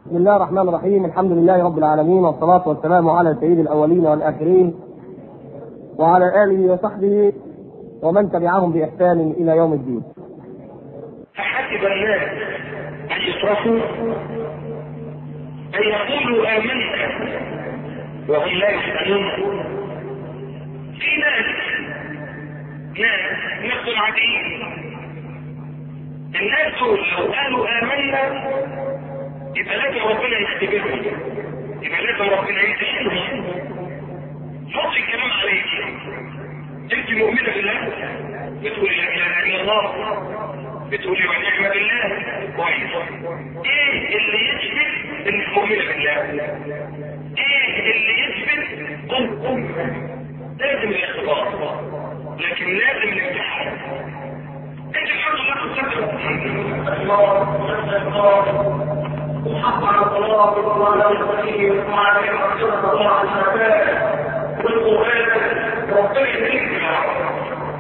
بسم الله الرحمن الرحيم الحمد لله رب العالمين والصلاة والسلام على سيد الأولين والآخرين وعلى آله وصحبه ومن تبعهم بإحسان إلى يوم الدين أحسب الناس أن يتركوا أن يقولوا آمنا وهم لا يسألون في ناس ناس ناس عاديين الناس دول لو قالوا آمنا يبقى لازم ربنا يختبرهم يبقى لازم ربنا يمتحنهم حط الكلام عليك انت مؤمنة بالله بتقولي لا اله الا الله بتقولي ونعم بالله كويس ايه اللي يثبت انك مؤمنة بالله ايه اللي يثبت قم قم لازم الاختبار لكن لازم الامتحان انت الحمد لله كنت وحط على الصلاة وعلى المسلمين وعلى المسلمين وعلى الشباب والقرآن ربنا يهديك يا رب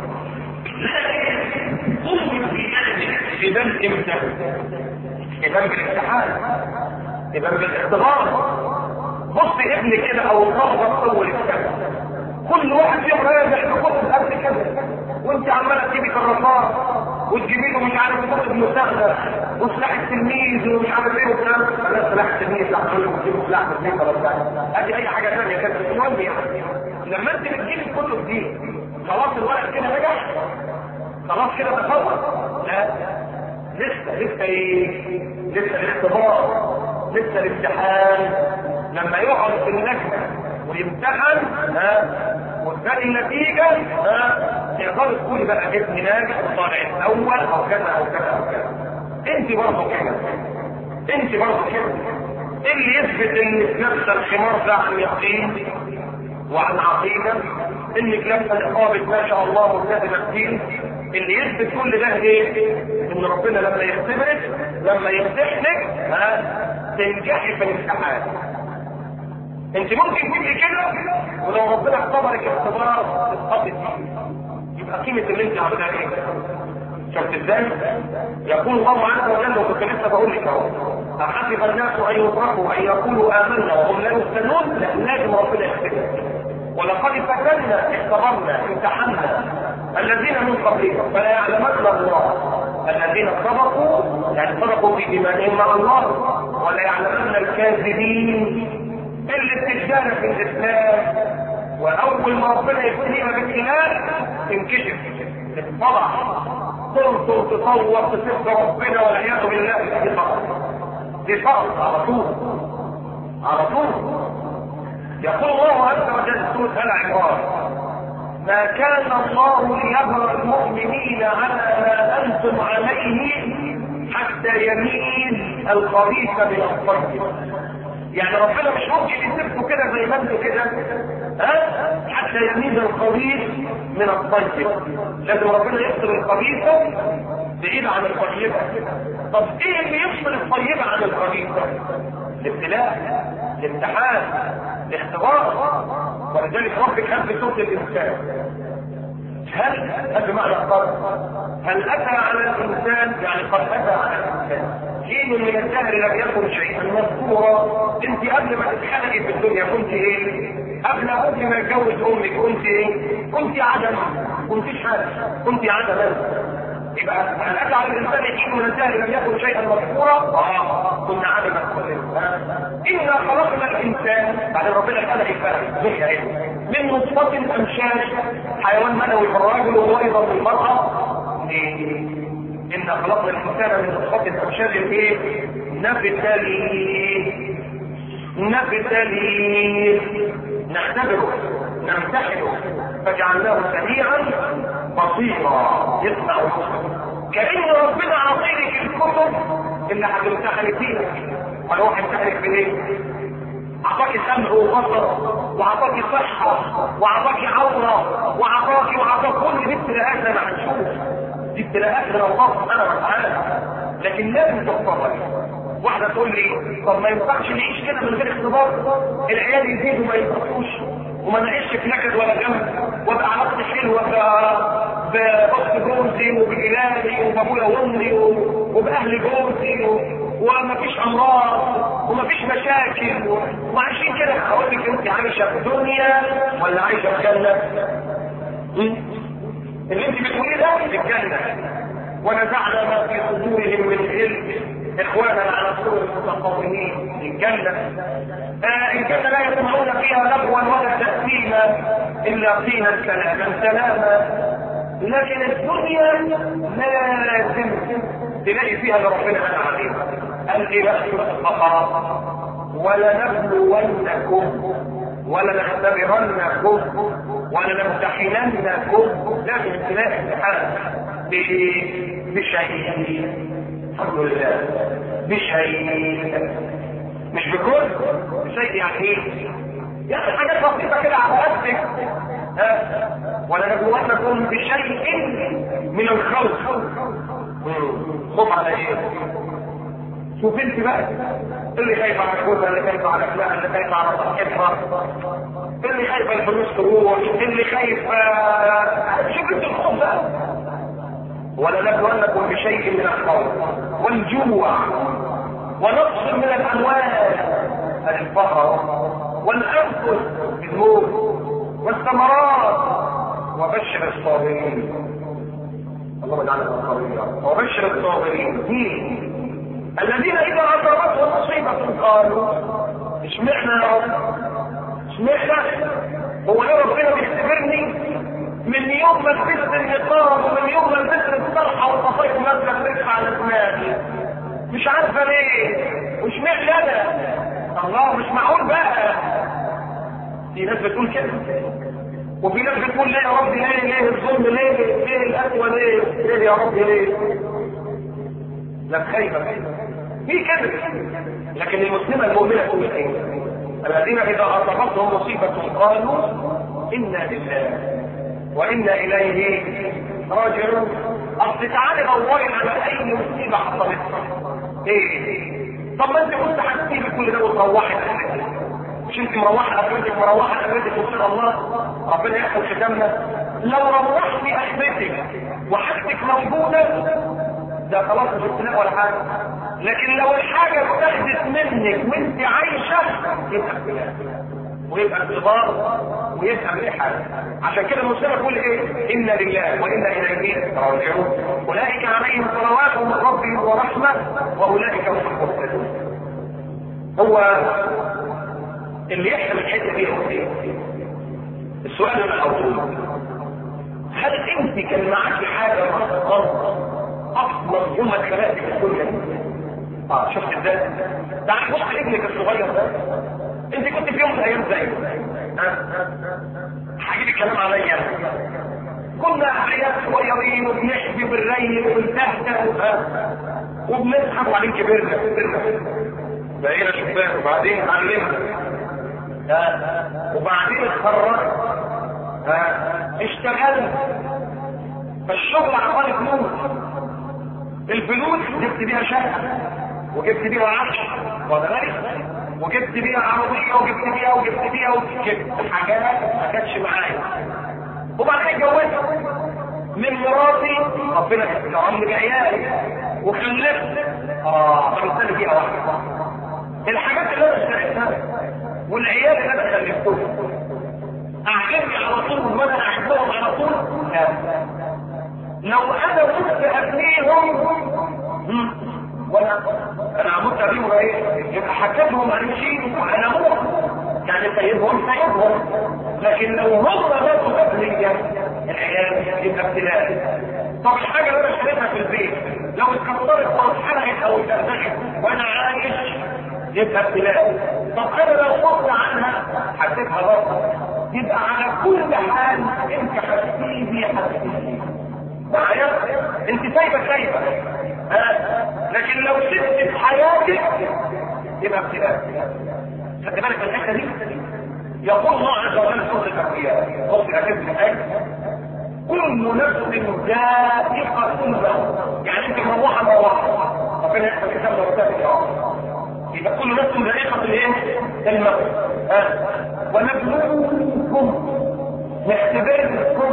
لكن قوة إيمانك إذا امتى؟ إذا بالامتحان إذا بالاختبار بص ابني كده أو الضربة أول السنة كل واحد فيهم راجع بكتب قد كده وانت عماله تجيبي كراسات وتجيبي له مش عارف كتب مستخدم وسلاح التلميذ ومش عارف ايه وبتاع لا سلاح التلميذ لا تقول له سلاح التلميذ ولا بتاع ادي اي حاجه ثانيه كده المهم يعني لما انت بتجيبي الكتب دي خلاص الورق كده نجح خلاص كده تفوق لا لسه لسه ايه لسه الاختبار لسه الامتحان لما يقعد في اللجنه ويمتحن ها وتلاقي النتيجة ها تقدر تقولي بقى ابني ناجح وطالع الاول او كذا او كذا او كذا انت برضه كده انت برضه كده ايه اللي يثبت انك لابسه الخمار ده عن يقين وعن عقيده انك لابسه نقابه ما شاء الله ملتزمه الدين اللي يثبت كل ده ايه؟ ان ربنا لما يختبرك لما يمتحنك ها تنجحي في الامتحان انت ممكن تبقي كده ولو ربنا اختبرك اختبار تسقطي فيه يبقى قيمه اللي انت عملها ايه؟ شفت ازاي؟ يقول الله عز وجل وكنت لسه بقول لك اهو احسب الناس ان يتركوا ان يقولوا امنا وهم لا يفتنون لا لازم ربنا يختبرك ولقد فتنا اختبرنا امتحنا الذين من قبلهم فلا يعلمن الله الذين صدقوا يعني صدقوا في ايمانهم مع الله ولا يعلمن الكاذبين اللي بتتجارى في الاسلام واول ما ربنا يبتليها بالخلاف تنكشف تتفضح تنصر تطور تسب ربنا والعياذ بالله دي فقط دي فقط على طول على طول يقول الله عز وجل سورة آل عمران ما كان الله ليظهر المؤمنين على ما انتم عليه حتى يميز الخبيث من الطيب يعني ربنا مش ممكن يسيبكم كده زي ما انتم كده ها حتى يميز الخبيث من الطيب لازم ربنا يفصل الخبيثه بعيد عن الطيبه طب ايه اللي يفصل الطيبه عن الخبيثه الابتلاء الامتحان الاختبار ولذلك ربك هل في صوت الانسان هل هل بمعنى قال هل اتى على الانسان يعني قد اتى على الانسان حين من الدهر لم يكن شيئا مذكورا انت قبل ما تتخلقي في الدنيا كنت ايه قبل ابوك ما يتجوز امك كنت ايه كنت عدم كنت حاجه كنت عدم يبقى هل اتى على الانسان حين من الدهر لم يكن شيئا مذكورا اه كنا عدما انا خلقنا الانسان بعد ربنا خلق الفرق من نطفه امشاج حيوان منوي في الرجل وايضا في المراه إن خلقنا الإنسان من نطفة أمشاج إيه؟ نبتليه نبتليه نختبره نمتحنه فجعلناه سميعا بصيرا يسمع كأن ربنا عطيك الكتب اللي هتمتحن فيها هروح امتحنك بايه؟ اعطاك سمع وبصر واعطاك صحه واعطاك عوره واعطاك واعطاك كل دي ابتلاءات زي ما هنشوف دي ابتلاءات من الله سبحانه وتعالى لكن لازم تختبر واحده تقول لي طب ما ينفعش نعيش كده من غير اختبار العيال يزيدوا ما ينقصوش وما نعيش في نكد ولا جنب وابقى علاقتي حلوه باخت جوزي وبجيراني وبابويا وامي وباهل جوزي وما فيش امراض وما مشاكل وعايشين كده اقول لك انت عايشه في دنيا ولا عايشه في جنه؟ اللي انت بتقوليه ده في الجنه ونزعنا ما في صدورهم من غل اخوانا على سور المتقومين الجنه آه الجنه لا يسمعون فيها لغوا ولا تاثيما الا قيلا سلاما سلاما لكن الدنيا لازم تلاقي فيها اللي ربنا قال عليها قال ايه بقى البقره ولنبلونكم ولنختبرنكم ولنمتحننكم لازم تلاقي امتحان بشيء الحمد لله بشيء مش بكل بشيء يعني ايه؟ يعني حاجات بسيطه كده على قدك ولنبلونكم بشيء من الخوف خوف على ايه؟ شوف انت بقى اللي خايف على كوزة اللي خايف على فلان اللي خايف على صحتها اللي خايف الفلوس تروح اللي خايف شوف انت الخوف بقى ولنبلونكم بشيء من الخوف والجوع ونقص من الاموال الفقر والانفس بالموت والثمرات وبشر الصابرين اللهم اجعلنا من الصابرين وبشر الصابرين دين الذين اذا اصابتهم مصيبه قالوا اشمعنا يا رب اشمعنا هو يا ربنا بيختبرني من يوم ما لبست النقاب ومن يوم ما لبست الطرحه وطفيت مبلغ رزق على دماغي مش عارفه ليه واشمعنى انا الله مش معقول بقى في ناس بتقول كده وفي ناس بتقول ليه يا رب ليه ليه الظلم ليه ليه القسوه ليه ليه يا رب ليه لا خايفه في كذب لكن المسلمه المؤمنه تقول ايه الذين اذا اصابتهم مصيبه قالوا انا لله وانا اليه راجعون اصل تعالي دوري على اي مصيبه حصلت ايه طب ما انت كنت هتسيبي كل ده وتروحي مش انت مروحه اخرتك مروحه اخرتك وان شاء الله ربنا يحفظ ختامنا لو روحتي اخرتك وحاجتك موجوده ده خلاص مش ابتلاء ولا حاجه لكن لو الحاجه اتاخدت منك وانت عايشه يبقى ابتلاء ويبقى اختبار ويبقى بالإحالة عشان كده المسلمة تقول ايه إنا لله وإنا إليه راجعون أولئك عليهم صلوات من ربهم ورحمة وأولئك هم المهتدون هو اللي يحسب الحتة دي هو ايه السؤال الأول هل انت كان معاكي حاجة غلط أفضل جملة كلامك في الدنيا اه شفت ازاي؟ تعال بص ابنك الصغير ده انت كنت في يوم من الايام زيه هجيب الكلام عليا كنا عيال صغيرين وبنحبي بالري وبنتهته وبنضحك وبعدين كبرنا كبرنا بقينا شباب وبعدين اتعلمنا وبعدين اتخرجنا اشتغلنا فالشغل عمال فلوس الفلوس جبت بيها شقه وجبت بيها عفش وده وجبت بيها عربية وجبت بيها وجبت بيها وجبت حاجات ما كانتش معايا وبعدين اتجوزت من مراتي ربنا كرمني بعيالي وخلفت اه فبالتالي فيها واحدة الحاجات اللي انا اشتريتها والعيال اللي انا خلفتهم اعجبني على طول وانا احبهم على طول لا لو انا كنت ابنيهم وانا انا عملت ابيهم ايه يبقى حكمهم عن شيء وانا موت يعني سيبهم سيبهم لكن لو هم ماتوا قبليا العيال يبقى ابتلاء طب الحاجه اللي انا اشتريتها في البيت لو اتكسرت او اتحرقت او اتدغدغت وانا عايش يبقى ابتلاء طب انا لو خفت عنها حسيتها غلط يبقى على كل حال انت حسيبي حسيبي معايا انت سايبه سايبه لكن لو سبت في حياتك يبقى ابتلاء خد بالك من الحته دي يقول الله عز وجل سوره الانبياء بص اكيد من الايه كل نفس ذائقة الموت يعني انت مروحة مروحة ربنا يحفظ كتاب مرتبط يبقى كل نفس ذائقة الايه؟ الموت ها ونبلوكم نختبركم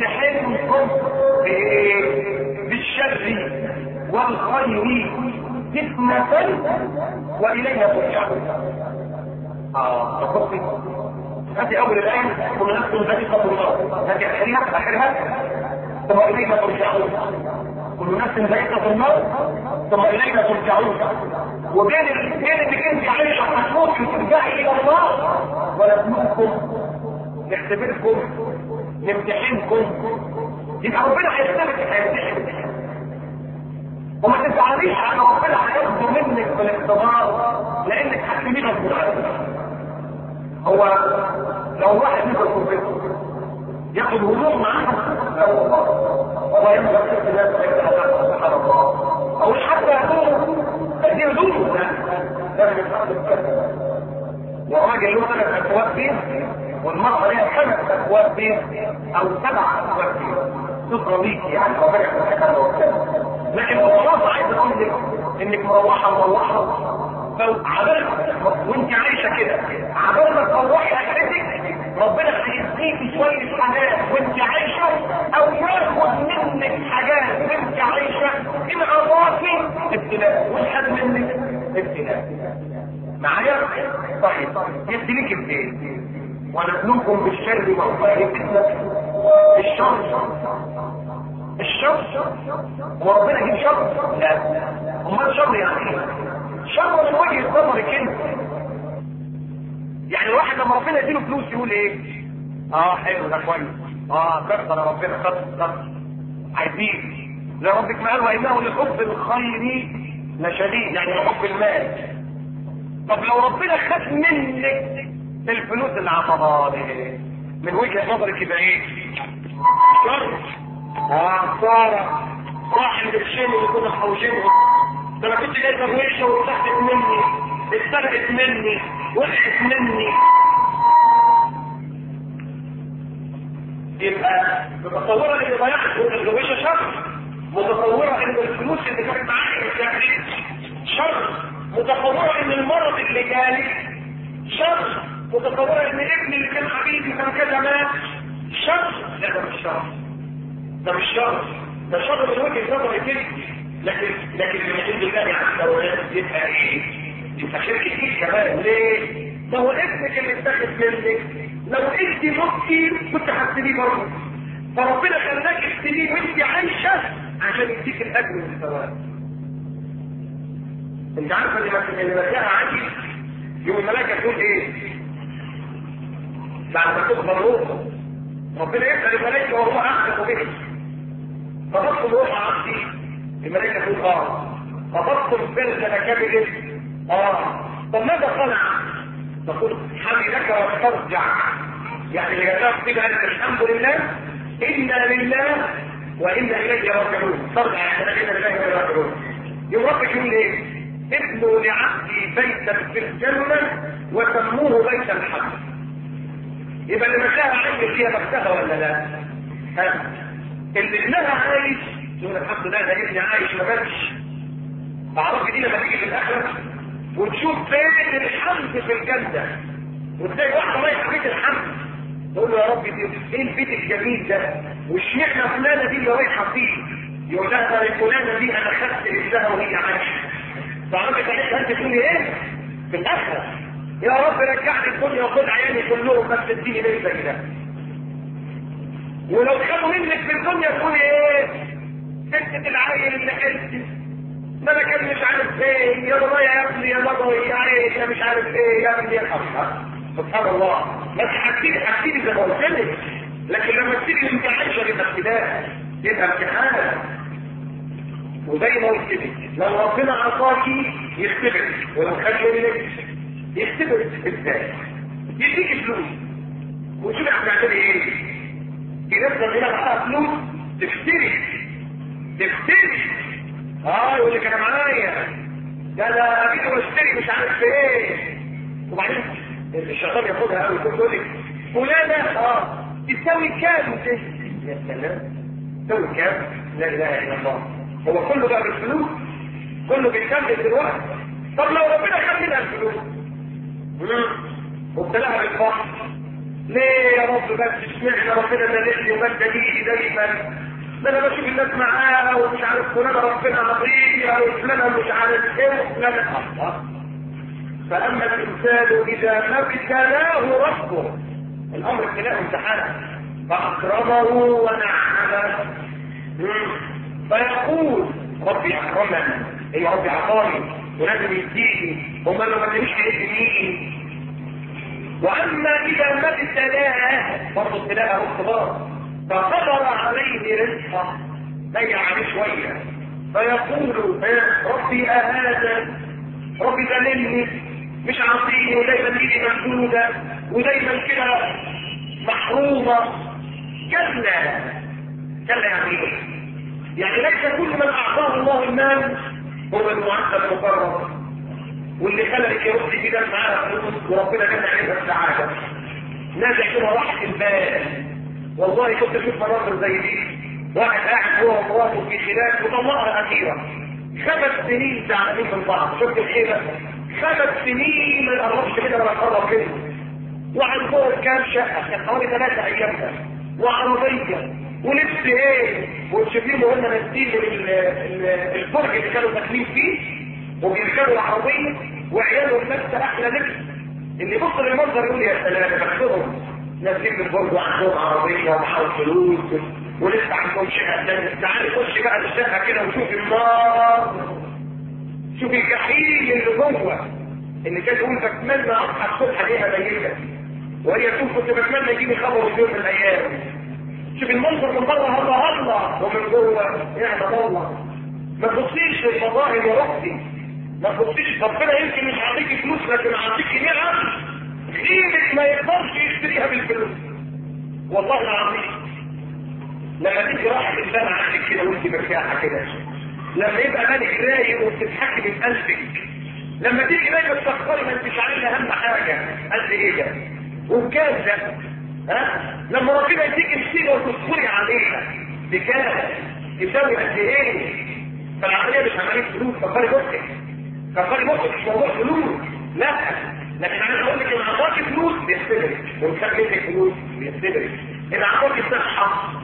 نمتحنكم بايه؟ بالشر والخير فتنة وإلينا ترجعون. اه تفصل هذه أول الآية كل نفس ذائقة النار هذه آخرها آخرها ثم إلينا ترجعون. كل نفس ذائقة النار ثم إلينا ترجعون. وبين بين انك انت عايشة هتموت وترجعي إلى الله ونبلوكم نختبركم نمتحنكم يبقى ربنا هيختبرك هيمتحنك وما تزعليش على ربنا هياخده منك بالاختبار لانك هتسيبينها في هو لو واحد نزل في البيت ياخد هدوء معاه لا والله والله ينبغي في الناس سبحان الله او حتى هدوء ادي هدوء لا ده من وراجل له ثلاث اكواب فيه والمرأة لها خمس اكواب فيه او سبع اكواب فيه تضرب ليك يعني او لكن الخلاصة عايز اقول لك انك مروحة مروحة فعبال وانت عايشة كده عبال ما تروحي اخرتك ربنا هيديكي شوية حاجات وانت عايشة او ياخد منك حاجات وانت عايشة ان اضافي ابتلاء والحد منك ابتلاء معايا؟ طيب يديليك ازاي؟ ونبلوكم بالشر والخير فتنة الشر الشر وربنا يجيب شر لا امال شر يعني ايه شر من وجه نظرك انت يعني الواحد لما ربنا يديله فلوس يقول ايه اه حلو ده كويس اه كتر يا ربنا كتر كتر عايزين زي ربك ما قال وانه لحب الخير لشديد يعني لحب المال طب لو ربنا خد منك الفلوس اللي عطاها لي من وجهه نظرك يبقى ايه شر اه خساره صاحب الشيء اللي كنا محوشينه ده انا كنت جايبه بوشه واتسحبت مني اتسرقت مني وقعت مني يبقى متصوره ان ضيعت الغويشه شر متصوره ان الفلوس اللي كانت معايا شر متصوره ان المرض اللي جالي شر متصوره ان ابني اللي كان حبيبي كان كذا مات شر لا ده مش شر ده مش شر ده شر من وجهه نظري كده لكن لكن من عند الله عز وجل يبقى ايه؟ يبقى خير كتير كمان ليه؟ ما هو ابنك اللي اتاخد منك لو انت متي كنت هتسيبيه برضه فربنا خلاك تسيبيه وانت عايشه عشان يديك الاجر والثواب انت عارفه اللي اللي مكانها عندي يوم الملائكه تقول ايه؟ بعد ما تقبل روحه ربنا يسال الملائكه وهو اعلم به فبطل روح عبدي الملائكه تقول اه فبطل بلد كبد اه طب ماذا صنع؟ تقول حمدك وترجع يعني اللي جابها كده قالت الحمد لله انا لله وانا اليه راجعون ترجع يعني انا لله وانا راجعون يوم ربك يقول ايه؟ ابنوا لعبدي بيتا في الجنه وسموه بيت الحمد يبقى اللي مشاها عايش فيها بختها ولا لا؟ ها اللي ابنها عايش يقول الحمد لله ده ابني عايش ما ماتش تعرفي دي لما تيجي في الاخره وتشوف فين الحمد في الجنه وتلاقي واحده رايحه بيت الحمد تقول له يا رب ايه البيت الجميل ده واشمعنى فلانه دي اللي رايحه فيه يقول لها ده فلانه دي انا خدت ابنها وهي عايشه تعرفي ساعتها انت تقولي ايه؟ في الاخره يا رب رجعني الدنيا وخد عيالي كلهم بس اديني لسه كده ولو خدوا منك في الدنيا تقولي ايه؟ سكت العيل اللي حلت ما انا كان مش عارف ايه يا بابا يا ابني يا بابا يا عيل يا مش عارف ايه يا ابني يا الله سبحان الله بس حكيلي حكيلي زي ما قلت لك لكن لما تسيبي انت عايشه يبقى ابتلاء يبقى امتحان وزي ما قلت لك لو ربنا عطاكي يختبرك ولو خد منك يختبرك ازاي؟ يديك فلوس وتشوفي هتعملي ايه؟ ينزل هنا معاها فلوس تشتري تشتري اه يقول لك انا معايا ده انا ابيع واشتري مش عارف ايه وبعدين الشيطان ياخدها قوي تقول لك فلانه اه تساوي كام يا سلام تساوي كام لا اله الا الله هو كله بقى بالفلوس كله بيتكلم دلوقتي طب لو ربنا خد منها الفلوس وابتلاها بالفقر ليه يا رب بس اشمعنى ربنا مالكني ومد لي دايما ده انا بشوف الناس معاها ومش عارف فلان ربنا عطيه او فلان مش عارف ايه وفلان الله فاما الانسان اذا ما ابتلاه ربه الامر ابتلاء امتحان فاكرمه ونعمه فيقول ربي اكرمني اي ربي عطاني ولازم يديني امال لو ما ادانيش هيديني واما اذا ما ابتلاه برضه ابتلاء او اختبار فقدر عليه رزقه ضيع عليه شويه فيقول ربي اهذا ربي ذللني مش عاطيني ودايما ايدي ممدوده ودايما كده محرومه كلا كلا يعني ايه؟ يعني ليس كل من اعطاه الله المال هو المعدل المقرر واللي خلقك يا ربي كده معاه فلوس وربنا جاب عليها السعاده نازع كده راحه البال والله كنت اشوف مناظر زي دي واحد قاعد هو ومراته في خلاف وطلقها اخيرا خمس سنين زعلانين من بعض شفت الحيله خمس سنين ما يقربش كده ولا يقرب كده وعنده كام شقه كان حوالي ثلاثه ايامها وعربيه ولبس ايه وتشوفيهم وهم نازلين من البرج اللي كانوا داخلين فيه وبيركبوا العربيه وعيالهم لابسه احلى لبس اللي يبص للمنظر يقول يا سلام بختهم نازلين من البرج وعندهم عربيه ومعاهم فلوس ولسه عندهم شقه تانية تعالي خش بقى الشقه كده وشوف النار شوف الجحيم اللي جوه اللي كان يقول بتمنى اصحى الصبح الاقيها ميته وهي تقول كنت بتمنى يجيني خبر في يوم من الايام شوف المنظر من بره هلا هلا ومن جوه نعمه الله ما تبصيش للمظاهر يا اختي ما تبصيش ربنا يمكن مش هيعطيكي فلوس لكن هيعطيكي نعم قيمه ما يقدرش يشتريها بالفلوس والله العظيم لما تيجي راحه البال عندك كده وانت مرتاحه كده لما يبقى بالك رايق وبتتحكمي في قلبك لما تيجي دايما تفكري ما انتش عايزه اهم حاجه قد ايه ده وبكام ده ها لما ربنا يديك مصيبه وتصبري عليها بكام تساوي قد ايه فالعمليه مش عمليه فلوس كفاري مخك كفاري مخك مش موضوع فلوس لا لكن انا اقول لك ان اعطاك فلوس بيختبرك ومخد منك فلوس بيختبرك ان اعطاك صحه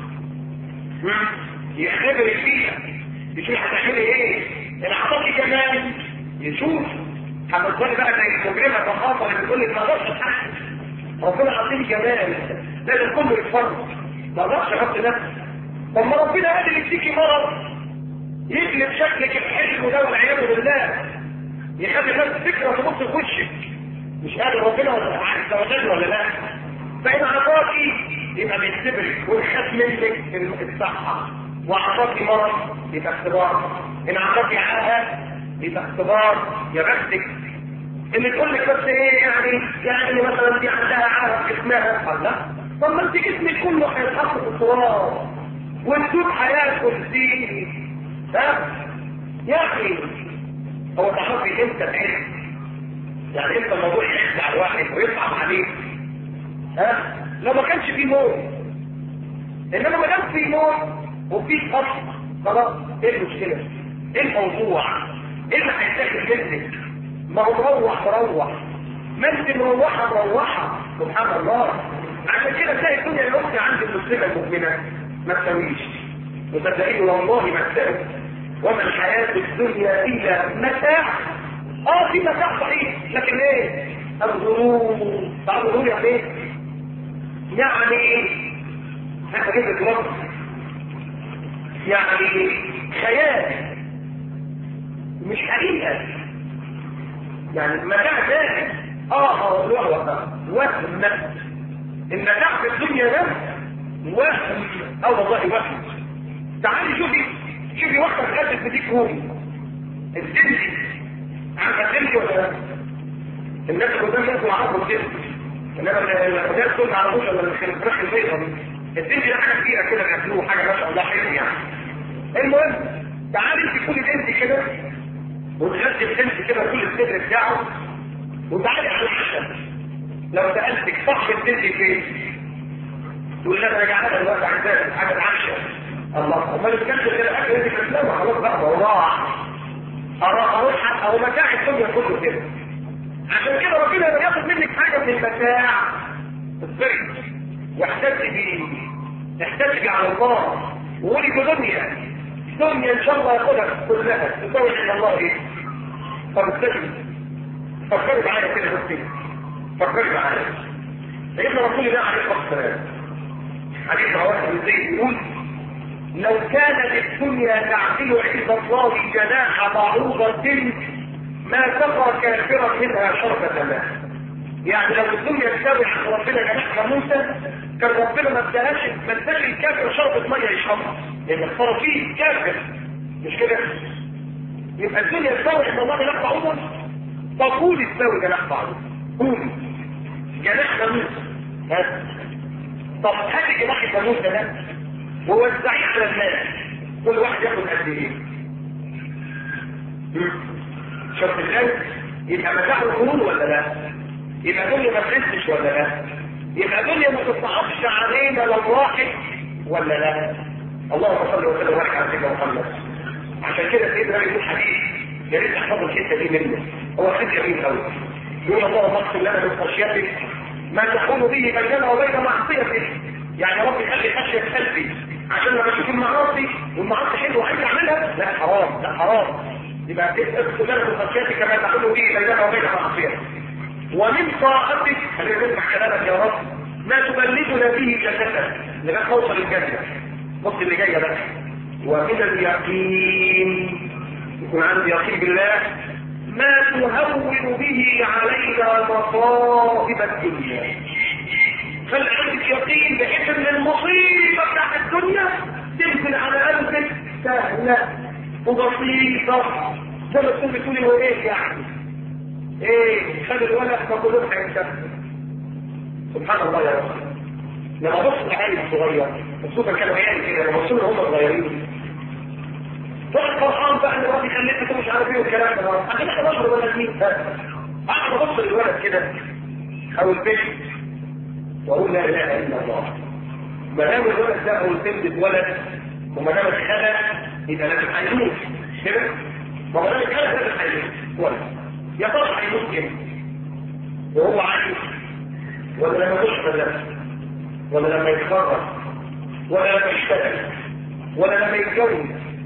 يختبرك فيها يشوف هتعملي ايه ان اعطاكي كمان يشوف هتفضلي بقى زي المجرمه تخاطر اللي بتقول لك ما اقدرش اتحكم ربنا عطيني جمال لازم كله يتفرج ما اقدرش احط نفسي طب ما ربنا قال اللي يديكي مرض يقلب شكلك الحلو ده والعياذ بالله يخلي الناس فكره تبص في وشك مش قادر ربنا عز وجل ولا لا فان اعطاكي يبقى بيختبرك ويخاف منك الصحه واعطاكي مرض يبقى اختبار ان اعطاكي عاهه يبقى اختبار يا بختك اللي تقول لك بس ايه يعني يعني مثلا دي عندها عاهه في جسمها قال لا طب ما انت جسمك كله هيتحط في التراب والدود هياكل فيه ها يا اخي هو تعرفي انت تعرف يعني انت الموضوع يحس على الواحد ويصعب عليك ها لو ما كانش فيه موت انما ما دام فيه موت وفي قصد خلاص ايه المشكله؟ ايه الموضوع؟ ايه اللي هيتاخد منك؟ ما هو مروح مروح ما انت مروحه مروحه سبحان الله عشان كده تلاقي الدنيا الاخت عند المسلمه المؤمنه ما تساويش وصدقيني والله ما تساوي وما الحياه الدنيا الا متاع اه في متاع صحيح لكن ايه؟ الغرور بعض الغرور يعني ايه؟ يعني ايه؟ انا بجيب لك رب يعني خيال مش حقيقة يعني المتاع ده اه وهم وهم المتاع في الدنيا ده وهم اه والله وهم تعالي شوفي شوفي واحدة تقدم في ديك هومي الزبدي عارفة الزبدي ولا لا؟ الناس قدام ناس معرفوا الزبدي انما الناس دول ما يعرفوش الا الفراخ البيضة دي الزبدي ده حاجة كبيرة كده بياكلوه حاجة ما شاء الله حلو يعني المهم تعالي انت كل بنت كده وتغذي البنت كده كل الصدر بتاعه وتعالي على العشاء لو سالتك صح البنت فين؟ تقول لها انا جعانه دلوقتي عايزاك حاجه العشاء الله امال ما كانش غير الاكل انت بتسلمها خلاص بقى وراح اروح او متاع الدنيا كله كده عشان كده ربنا لما ياخد منك حاجه من المتاع اصبري واحتسبي احتسبي على الله وولد دنيا دنيا ان شاء الله ياخدها كلها تساوي عند الله ايه؟ فبالتالي فكروا معايا كده بس فكروا معايا سيدنا رسول الله عليه الصلاه والسلام حديث رواه ابن زيد يقول لو كانت الدنيا تعدل عند الله جناح بعوضة ما سقى كافرا منها شربة ماء. يعني لو الدنيا تساوي عند ربنا جناح موسى كان ربنا ما اداهاش ما اداش الكافر شربة مية يشربها لان اختار فيه كافر مش كده؟ يبقى الدنيا تساوي عند الله جناح بعوضة فقول تساوي جناح بعوضة قولي جناح موسى ها طب هات جناح موسى ده ووزعيه على الناس كل واحد ياخد قد ايه شفت ازاي يبقى متاع القرون ولا لا يبقى دنيا ما تحسش ولا لا يبقى دنيا ما تصعبش علينا لو واحد ولا لا اللهم صل وسلم وبارك على سيدنا محمد عشان كده سيدنا يقول حديث يا ريت تحفظوا الحته دي منه هو حديث جميل قوي يقول اللهم اغفر لنا من خشيتك ما تحول به بيننا وبين معصيتك يعني يا رب خلي خشيه في قلبي عشان لما اشوف المعاصي والمعاصي حلوه عايز اعملها لا حرام لا حرام يبقى اغفر لنا من خشيتك ما تحول به بيننا وبين معصيتك ومن طاعتك خلينا نسمع كلامك يا رب ما تبلغنا به جنتك لغايه نوصل الجنه بص اللي جايه بقى ومن اليقين يكون عندي يقين بالله ما تهون به علينا مصائب الدنيا خلي عندك يقين بحيث ان المصيبه بتاعت الدنيا تنزل على قلبك سهله وبسيطه زي ما تكون بتقولي هو ايه يعني ايه خلي الولد مقولون هيكتب سبحان الله يا رب لما بص العيال الصغير خصوصا كانوا عيال كده لما بصوا هم صغيرين طلع فرحان بقى ان ربي خليتك مش عارف ايه والكلام ده عشان احنا بشر ولا مين انا ببص للولد كده او البنت واقول لا اله الا الله ما دام الولد ده هو البنت اتولد وما دام اتخلق يبقى لازم هيموت كده ما دام اتخلق لازم هيموت ولد يا ترى هيموت امتى وهو عايش ولا لما يخش مدرسه ولا لما يتخرج ولا لما يشتغل ولا لما يتجوز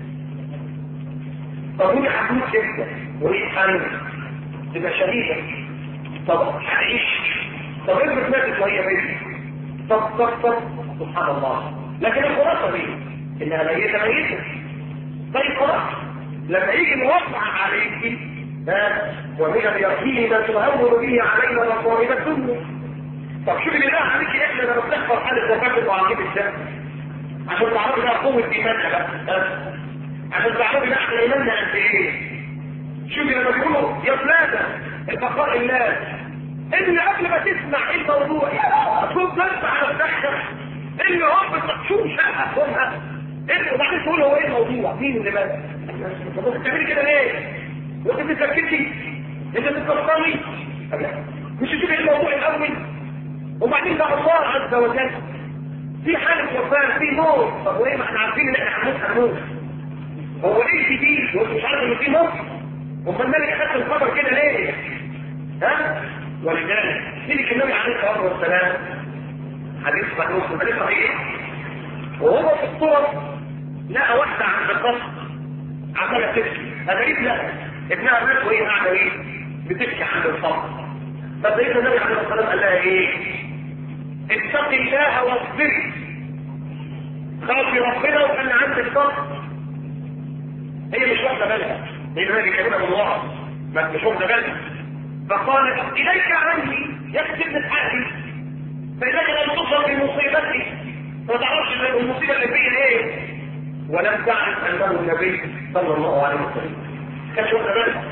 طب مين هتموت امتى وايه حالك تبقى شهيده طب هتعيش طب افرض ماتت وهي ميتة طب طب طب سبحان الله لكن الخلاصة دي انها ميتة ميتة طيب خلاص لما يجي موقع عليك ها ومن اليقين ما تهون به علينا مصائب الدنيا طب شوفي بالله عليك احنا لما بتحصل حالة وفاة وعجيب الشمس عشان تعرفي بقى قوة ايماننا بقى ها؟ عشان تعرفي بقى احنا ايماننا قد ايه شوفي لما بيقولوا يا فلانة البقاء الله اللي قبل ما تسمع ايه الموضوع يا صوت نفس على الدخل اللي هم شوف شقة اللي وبعدين تقول هو ايه الموضوع مين اللي مات طب بتعملي كده ليه وانت بتسكتي انت بتكسرني مش تشوفي ايه الموضوع الاول وبعدين ده الله عز وجل في حالة وفاة في موت طب وايه ما احنا عارفين ان احنا هنموت هنموت هو ايه جديد وانت مش عارف ان في موت امال مالك اخدت الخبر كده ليه ها ولذلك سيدك النبي عليه الصلاه والسلام حديث صحيح حديث صحيح وهو في الصور لقى واحده عند القصر عماله تبكي غريب لا ابنها مات وهي قاعده ايه بتبكي عند القصر فسيدنا النبي عليه الصلاه والسلام قال لها ايه اتقي الله واصبري خافي ربنا وكان عندك قصر هي مش واخده بالها هي النبي بيكلمها من ورا ما مش واخده بالها فقال اليك عني يكتب من حقي فانك لم تصل بمصيبتي ما تعرفش المصيبه اللي فيا ايه ولم تعرف انه النبي صلى الله عليه وسلم كانش واخده بالها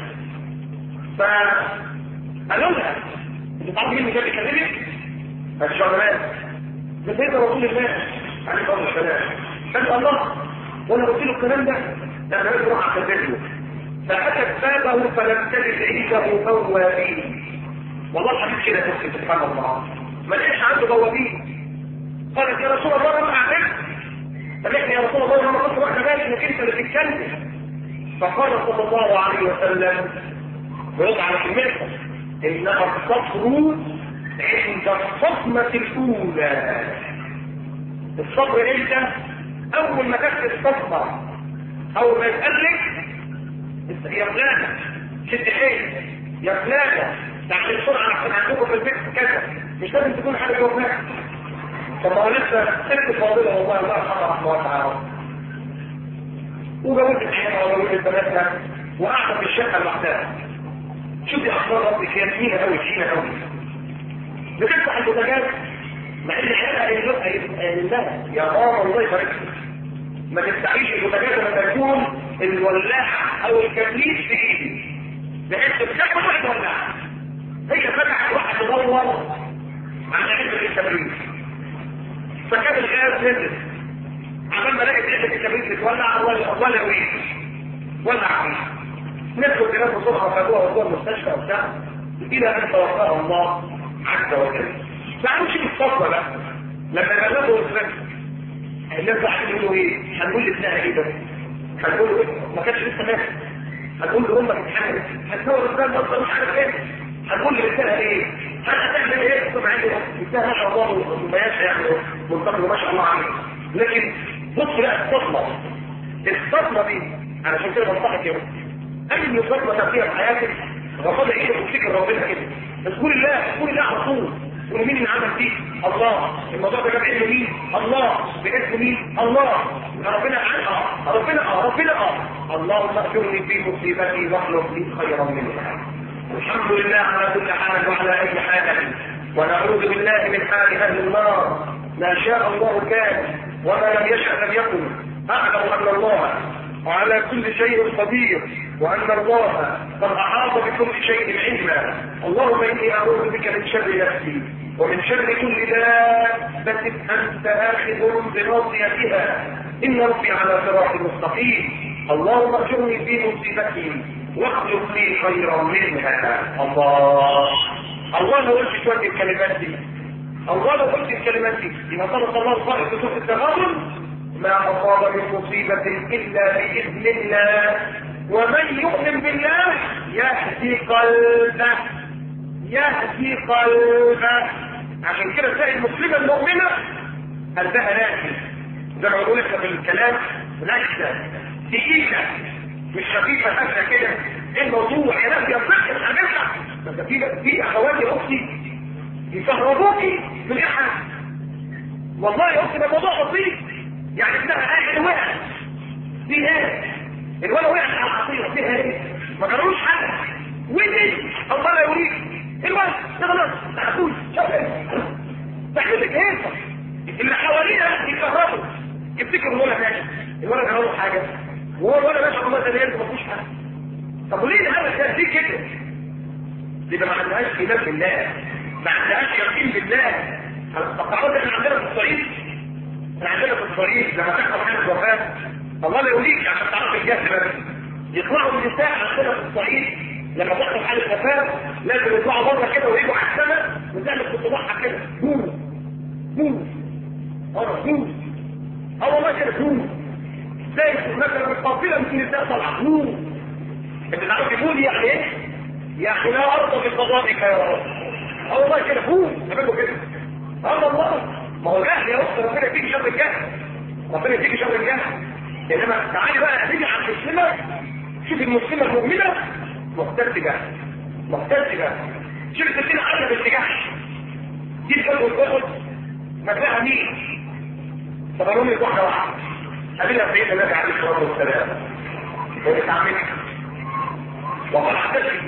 فقالوا لها انت تعرف مين اللي جاب يكلمك؟ مش واخده بالها ده سيدنا رسول الله عليه الصلاه والسلام قال الله وانا قلت له الكلام ده لا انا لازم اروح اعتذر له فأتت بابه فلم تجد عنده بوابين والله الحديث كده تفسي سبحان الله ما لقيتش عنده بوابين قالت يا رسول الله انا اعرف قالت يا رسول الله انا قلت واحده بالي انك انت اللي بتتكلم فقال صلى الله عليه وسلم ويضع على كلمته انما الصبر عند الصدمة الأولى الصبر امتى؟ اول ما جت الصفقه اول ما يتقلق يا فلانه شد حيل يا فلانه تعمل بسرعه عشان عندكم في البيت كذا مش لازم تكون حاجه جوه نفسك طب ما هو لسه ست فاضله والله الله يرحمها رحمه الله تعالى وجوزت عيالها وجوزت بناتها وقاعده في الشقه لوحدها شوف دي اخبار ربك هي تقيله قوي تقيله قوي بتفتح البوتاجاز مع ان عيالها قايل لها يا ماما الله يبارك لك ما تفتحيش البوتاجاز لما تكون الولاعه او الكبريت في ايدي بحيث تفتح واحد ولاعه هي فتحت واحد تدور على علبه الكبريت فكان الغاز نزل عمال ما لقيت علبه الكبريت بتولع ولا ولا ويش ولع ويش ندخل الناس بسرعه وخدوها ودوها المستشفى وبتاع الى ان توفاها الله عز وجل تعالوا نشوف الصدمه بقى لما بلغوا الفن الناس بقى هيقولوا ايه؟ هنقول لابنها ايه بس؟ هنقول له ما كانش لسه مات هنقول له امك اتحملت هتنور الفن اصلا مش عارف ايه هنقول لابنها ايه؟ هتعمل ايه؟ طبعا ابنها ما شاء الله مميز يعني منتقل ما شاء الله عليه لكن بص لا الصدمه الصدمه دي انا عشان كده بنصحك يا اي صدمه تأتيها في حياتك غفض ايدك وتفتكر ربنا كده اذكر الله اذكر الله على طول قول مين اللي عمل فيه الله الموضوع ده جاب علم مين الله باسم مين الله ربنا اه ربنا اه ربنا اه اللهم اغفرني في مصيبتي واخلق لي خيرا منها الحمد لله على كل حال وعلى اي حال ونعوذ بالله من حال اهل النار ما شاء الله كان وما لم يشاء لم يكن اعلم ان الله وعلى كل شيء قدير وان الله قد احاط بكل شيء علما اللهم اني اعوذ بك من شر نفسي ومن شر كل دابة انت اخذ بناصيتها ان ربي على صراط مستقيم اللهم اجرني في مصيبتي واخلق لي خيرا منها الله الله لو قلت شويه الكلمات دي الله لو قلت الكلمات دي يبقى صدق الله الصالح في سوره التغابن ما أصاب من مصيبة إلا بإذن الله ومن يؤمن بالله يهدي قلبه يهدي قلبه عشان كده تلاقي المسلمة المؤمنة قلبها ناشف زي ما بقول لك في الكلام ناشفة تقيلة مش خفيفة هكذا كده ايه الموضوع يا ناس يا فكر حاجتها بس في في اخواتي اختي يكهربوكي في الاحد والله يا اختي ده موضوع بسيط يعني ابنها قاعد وقع في ايه الولد وقع على العصيره فيها ايه ما جرالوش حاجه ودي الله لا يوريك الولد خلاص تعالوا شوف تعمل لك ايه اللي حوالينا يكهربوا يفتكروا الولد ماشي الولد جراله حاجه وهو الولد ماشي الله ده ما فيهوش حاجه طب وليه الهدف ده دي كده يبقى ما عندهاش ايمان بالله ما عندهاش يقين بالله التقاعد احنا عندنا في الصعيد احنا عندنا في الصعيد لما تحصل حاله وفاه الله لا يوليك عشان تعرف الجهل بس يطلعوا من النساء عندنا في الصعيد لما تحصل حاله وفاه لازم يطلعوا بره كده ويجوا على السماء وتعمل في صباعها كده بوم بوم اه بوم اه والله كده بوم زي مثلا قافله من النساء طالعه بوم انت تعرف يقول يعني ايه؟ يعني لا ارضى بقضائك يا رب اه والله كده بوم تعملوا كده اه والله ما هو جهل يا اخت ربنا يديك شر الجهل ربنا يديك شر الجهل انما تعالي بقى تيجي على المسلمه شوف المسلمه المؤمنه محتسبه محتسبه شوف الستين عاليه باتجاه دي الكلب والكلب مكانها مين؟ طب انا امي واحده واحده قابلها سيدنا النبي عليه الصلاه والسلام وقالت عمتك وقال احتسب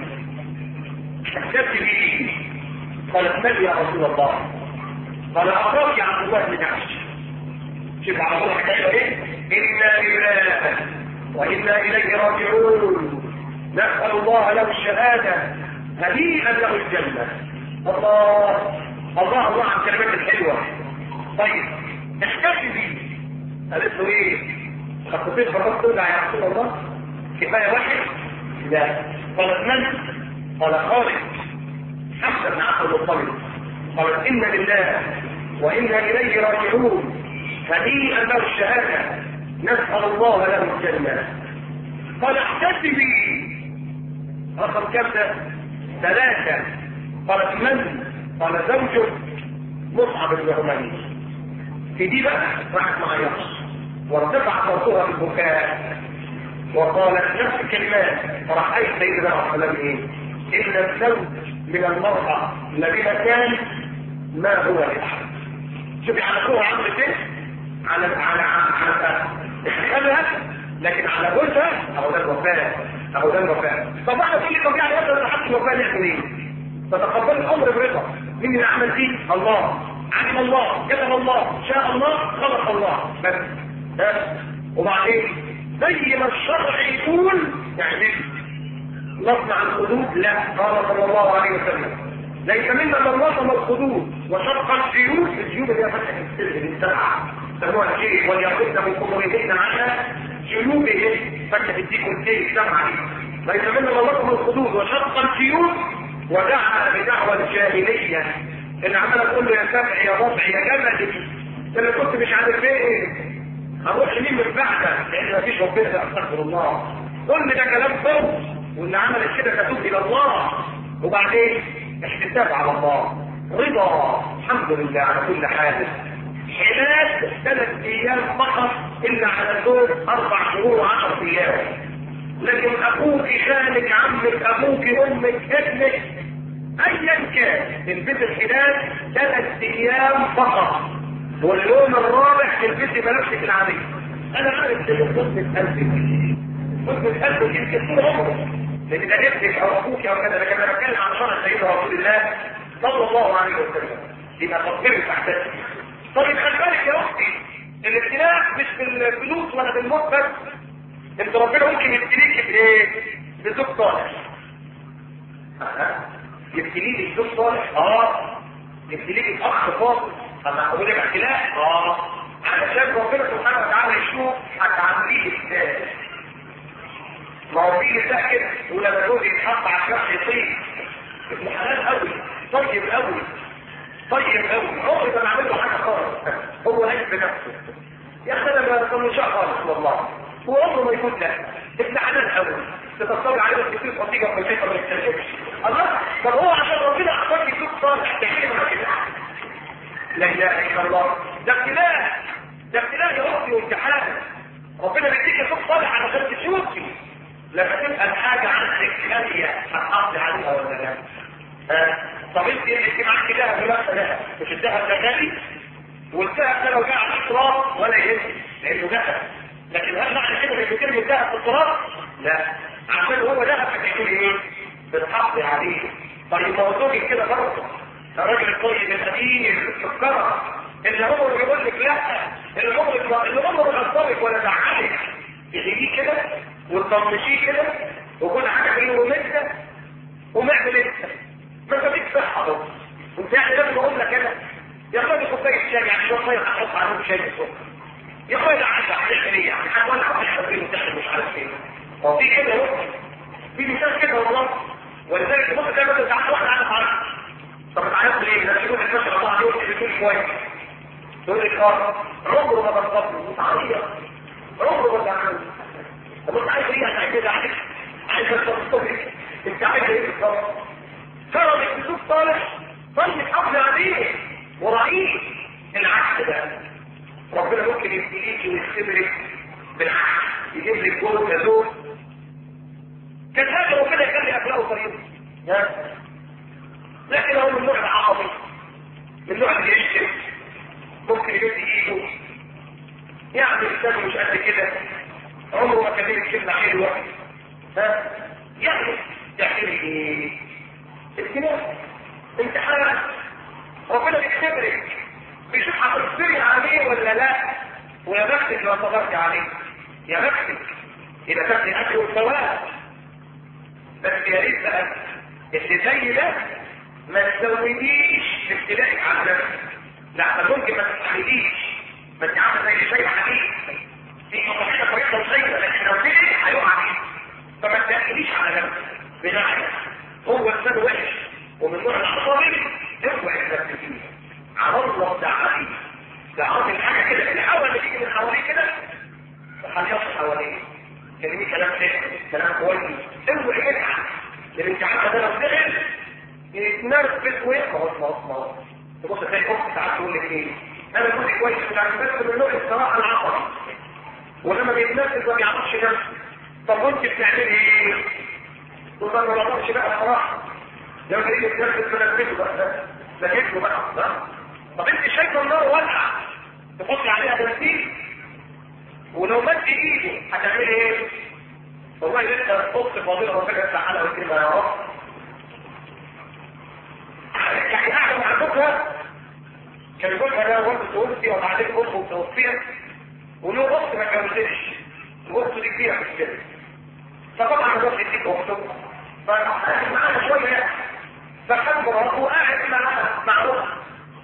احتسب بي قالت من يا رسول الله قال اخاك يا عبد الله بن جحش شوف على الله حكايه ايه انا لله وانا اليه راجعون نسال الله له الشهاده هنيئا له الجنه الله الله الله عن الكلمات الحلوه طيب احتسبي قالت له ايه خطتين فرات ترجع يا رسول الله كفايه واحد لا قالت من قال خالد حمزه بن عبد المطلب قالت إنا لله وإنا إليه راجعون هنيئا له الشهادة نسأل الله له الجنة قال احتسبي رقم كم ده؟ ثلاثة قالت من؟ قال زوجك مصعب بن عمير في دي بقى راحت معيط وارتفع صوتها بالبكاء وقالت نفس الكلمات فراح اي سيدنا عليه السلام ايه؟ ان الزوج من المرأة الذين كان ما هو لأحد شوفي على اخوها عملت ايه؟ على على على استخدامها لكن على جوزها اهو ده الوفاء اهو ده الوفاء طب احنا تقول لي طب يعني مثلا حد الوفاء نعمل ايه؟ فتقبل الامر برضا مين اللي عمل فيه؟ الله علم الله كتب الله شاء الله خلق الله بس بس وبعدين زي ما الشرع يقول يعني نصنع الخدود لا قال صلى الله عليه وسلم ليس منا من نظم الخدود وشق الجيوب الجيوب اللي هي فتحه السلم السبعه سموها الجيب وليأخذن من قبورهن على جيوبهن فتحه الديك والديك السبعه دي ليس منا من نظم الخدود وشق الجيوب ودعا بدعوى الجاهليه اللي عماله تقول له يا سبع يا ربع يا جمل اللي كنت مش عارف ايه هروح لمين من بعدك لان مفيش ربنا استغفر الله كل ده كلام فوق واللي عملت كده تتوب الى الله وبعدين احتساب على الله رضا الحمد لله على كل حال حلال ثلاث ايام فقط الا على زوج اربع شهور وعشر ايام لكن اخوك خالك عمك ابوك امك ابنك ايا كان تلبس الحلال ثلاث ايام فقط واليوم الرابع تلبسي ملابسك العاديه انا عارف ان قسمة قلبك قسمة قلبك يمكن طول عمرك لان ده ابنك او ابوك او كذا لكن انا بتكلم عن شرع سيدنا رسول الله صلى الله عليه وسلم يبقى تطهير تحتها طيب خلي بالك يا اختي الابتلاء مش بالفلوس ولا بالموت بس انت ربنا ممكن يبتليك بايه؟ بزوج صالح يبتليك بزوج صالح اه يبتليك باخ فاضل اما اقول لك ابتلاء اه علشان ربنا سبحانه وتعالى يشوف هتعمليه ازاي ما هو في نساء كده ولما جوزي يتحط على الشخص يطيب ابن حلال قوي طيب قوي طيب قوي عمري ما اعمل له حاجه خالص هو هيك بنفسه يا اخي انا ما بطلعش خالص والله هو عمره ما يكون ده ابن حلال قوي تتصور عليه بس كتير خطيجه وما شايفه ما يتكلمش الله طب هو عشان ربنا اعطاك يسوق صالح تحكيم كده لا اله الا الله ده ابتلاء ده ابتلاء يا اختي وامتحان ربنا بيديك يسوق صالح علشان تشوفي لما تبقى الحاجه عندك غاليه هتحافظي عليها ولا لا؟ ها طب انت انت معاك ذهب ولا ذهب مش الذهب ده غالي والذهب ده لو جه على التراب ولا يهمني لانه ذهب لكن هل معنى كده انك ترمي الذهب في التراب؟ لا عشان هو ذهب هتعمل ايه؟ بتحافظي عليه طيب موضوعي كده برضه الراجل الطيب القديم السكرة اللي عمره يقول لك لا اللي عمره اللي عمره غصبك ولا زعلك تجيبيه كده وتطنشيه كده وكل حاجه بينه وبينك ومعمل انت ما تبيك صحه اهو وانت يعني لازم اقول لك انا يا اخويا كوبايه شاي يعني شويه ميه هحط عليهم شاي بالسكر يا اخويا ده عشا هتعمل ايه يعني هتولع على الشربين وتعمل مش عارف ايه هو في كده اهو في مثال كده والله ولذلك تبص تلاقي مثلا ساعات واحد قاعد معاك طب تعرف ليه؟ ده يقول لك ما شاء الله عليه بيكون كويس تقول لك اه عمره ما بطل متعيط عمره ما زعل طب انت عايز ايه عشان كده عايز عايز تصطدق انت عايز ايه بالظبط؟ كرمك بزوج صالح طيب حافظ عليه ورعيه العكس ده ربنا ممكن يبتليكي ويختبرك بالعكس يجيب لك جوه كزوج كان هذا ربنا يخلي اخلاقه طيبه لكن هو من النوع العصبي من النوع اللي يشتم ممكن يمد ايده يعني الانسان مش قد كده عمره ما كلمك كلمه حلوه ها يعني تعمل ايه؟ ابتلاء امتحان ربنا بيختبرك بيشوف هتصبري عليه ولا لا ويا بختك لو صبرت عليه يا بختك اذا تاخدي اجر وثواب بس يا ريت بقى اللي زي ده ما تزوديش ابتلاءك على نفسك لا ده ممكن ما تستحمليش ما انت عامله زي شيء حديد في مصلحه كويسه وصغيره لكن لو تجري هيقع فيك فما تاكليش على نفسك بالعكس هو انسان وحش ومن نوع العصبي اوعى نفسك فيه على الله دعائي دعائي الحاجه كده الهواء اللي بيجي من حواليه كده هنيصل حواليه كلمي كلام سهل كلام كويس اوعى يضحك لان انت عارفه ده لو سهل يتنرفز ويقف خلاص خلاص تبص تلاقي اخت ساعات تقول لك ايه انا كنت كويس بس بس من نوع الصراحه العصبي ولما بيتنفس ما بيعرفش نفسه طب وانت بتعملي ايه؟ تقول انا ما بقدرش بقى صراحه لما تيجي تنفس تنفسه بقى ده جسمه بقى ده طب انت شايفه النار والعه تحطي عليها بنزين ولو مد ايده هتعملي ايه؟ والله لسه الصوت فاضله وفجاه تعالى وكلمه يا رب يعني قاعده مع زوجها كان زوجها ده والده توفي وبعدين اخته توفيت وله اخت ما اتجوزتش واخته دي كبيره في السن فطبعا الراجل يديك اخته فقعد معاها شويه فخد مراته وقاعد معاها مع اخته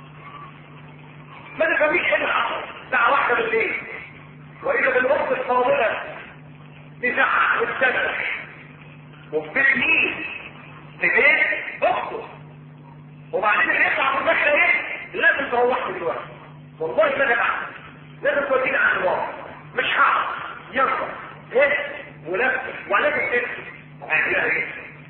ما تفهميش ايه اللي حصل ساعه واحده بالليل واذا بالاخت الفاضله تزعق وتسبح وفي بيت مين؟ في بيت اخته وبعدين اللي يطلع من المشهد ايه؟ لازم تروحوا دلوقتي والله ما انا لازم توديني عند الله مش هعرف يلا ايه ولف ولازم تكتب هعملها ايه؟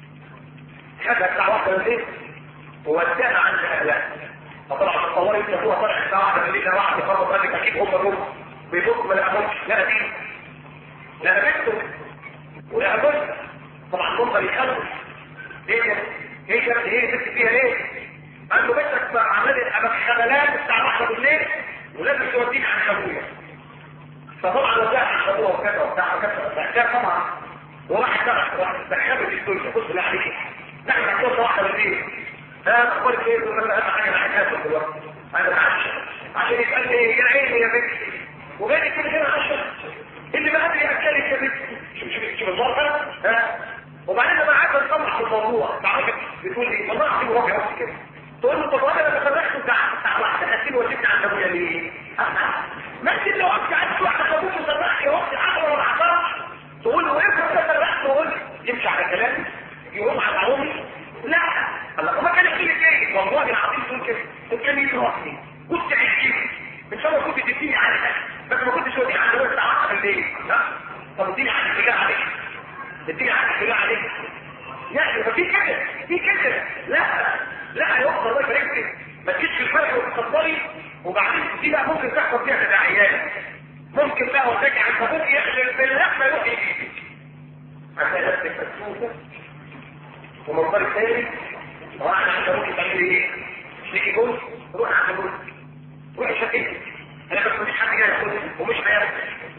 خدها الساعه واحده بالليل ووداها عند اهلها فطلع تصوري انت هو طلع الساعه واحده بالليل راح يفرط قال لك اكيد هم دول بيبص ما لقاهمش لا دي لا بنته ولا جوزها طبعا هم بيخلوا ايه ده؟ ايه ده؟ ايه بنت فيها ايه؟ قال له بنتك عملت خبلات الساعه واحده بالليل ولازم توديك عن ابويا فطبعا وداها عن ابوها وكذا وبتاع وكذا وبتاع طبعا وراح اشتغل راح دخلت الدنيا بص اللي عليك نحن عندنا واحده بالليل ها اخبارك ايه؟ تقول لك اهم حاجه انا عايز اكل دلوقتي انا بعشق عشان يسالني ايه يا عيني يا بنتي وبيني كده كده عشان اللي ما قادر ياكلك يا بنتي شوف شوف شوف الظرفه ها وبعدين لما قعدت نطلع في الموضوع تعرفي بتقول لي والله العظيم هو كده كده تقول له طب انا لما فتحت ساعه ساعه واحده هسيب وسيبني عند ابويا ليه؟ ما انت لو وقفت عند واحده ابوك وسرحت يا وقت عقله ولا عقلش تقول له ايه كنت سرحت وقول يمشي على كلامي يقوم على عمري لا الله ما كان يحكي لي ايه والله العظيم تقول كده كنت كان يجي لوحدي كنت عايز ان شاء الله كنت تديني على حاجه بس ما كنتش ودي عند ابويا الساعه 10 بالليل ها طب اديني حاجه تجاه عليك اديني حاجه تجاه عليك يعني ففي كده في كده لا لا يا اخت الله يبارك فيك ما تجيش في الفرق وتتفضلي وبعدين دي بقى ممكن تحصل فيها تداعيات ممكن بقى وتجي عن ابوك يخلل باللحمه يروح يجي عشان نفسك مسؤوله ومنظر الثاني راح عند ابوك تعمل ايه؟ تيجي جوز روح عند جوز روح شقيق انا بس مفيش حد جاي ياخدني ومش هياخد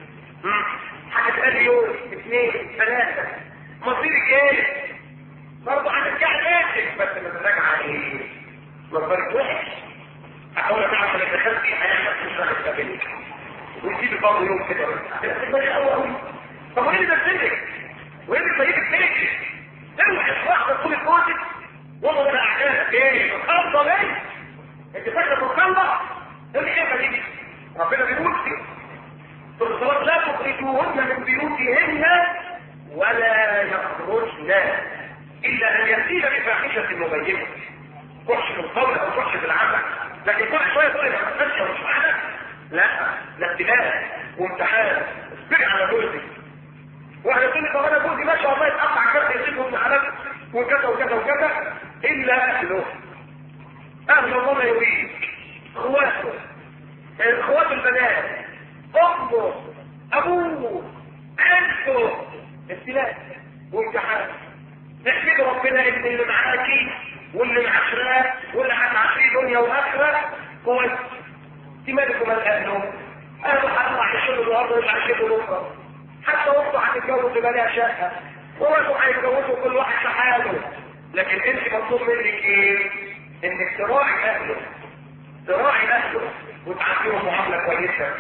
حاجه تقال يوم اثنين ثلاثه مصيرك ايه؟ برضه هترجع لنفسك بس ما تراجع ايه؟ مصدرك وحش احاول اعرف انك دخلت في حياه نفسك مش راح تقابلك وتسيب برضه يوم كده بس قوي قوي طب وايه اللي بتسلك؟ وايه اللي بيجيب السلك؟ اوعى واحده طول الكوتك والله انا اعجبك ايه؟ مخلصه ليه؟ انت فاكره مخلصه؟ ايه اللي دي؟ ربنا بيقول كده في الصلاه لا تخرجوهن من بيوتهن ولا يخرجن الا ان ياتين بفاحشه مبينه فحش في القول او فحش في العمل لكن كل شويه تقول لك ما تفهمش مش معنى لا ده ابتلاء وامتحان اصبري على جوزك واحد يقول لي طب انا جوزي ما شاء الله يتقطع كرت يسيبه ابن حلال وكذا وكذا وكذا الا اهله اهل الله ما يريد اخواته اخوات البنات امه ابوه عيلته ابتلاء وامتحان تحمد ربنا ان اللي معاكي واللي معاشراه واللي هتعاشريه دنيا واخره كويس دي مالكم اهله اهله هيطلع يشيلوا النهارده ويطلع يشيلوا بكره حتى اخته هتتجوز يبقى لها شقه واخته هيتجوزوا كل واحد في حاله لكن انت مطلوب منك ايه؟ انك تراعي اهله تراعي اهله وتعاملهم معامله كويسه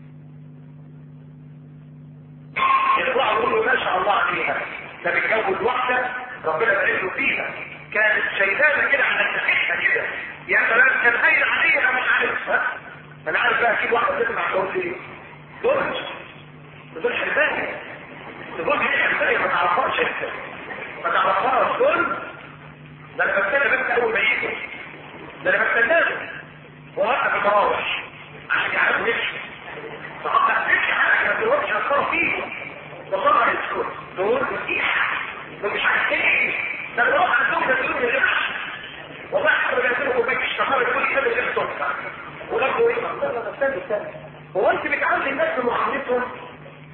يطلعوا يقولوا ما شاء الله عليها ده بيتجوز واحده ربنا يبارك له فيها كانت شيطانه كده على التحقيقه كده يا سلام كان هين عليها مش عارفها انا عارف بقى اكيد واحده تسمع تقول ايه دول دول حربايه دول دي حربايه ما تعرفهاش انت ما تعرفهاش دول ده انا بستنى بس اول ما يجي ده انا بستناه ووقف المراوح عشان يعرفوا يمشوا فقطع تمشي حاجه ما تروحش اثروا فيه والله يسكت دول مسيح دول مش عارفين ده الروح عندهم ده دول يا جماعه والله حتى لو جايبين كوبايه الشهر كل كده اللي بتوقع ولكن ايه استنى استنى هو انت بتعامل الناس بمعاملتهم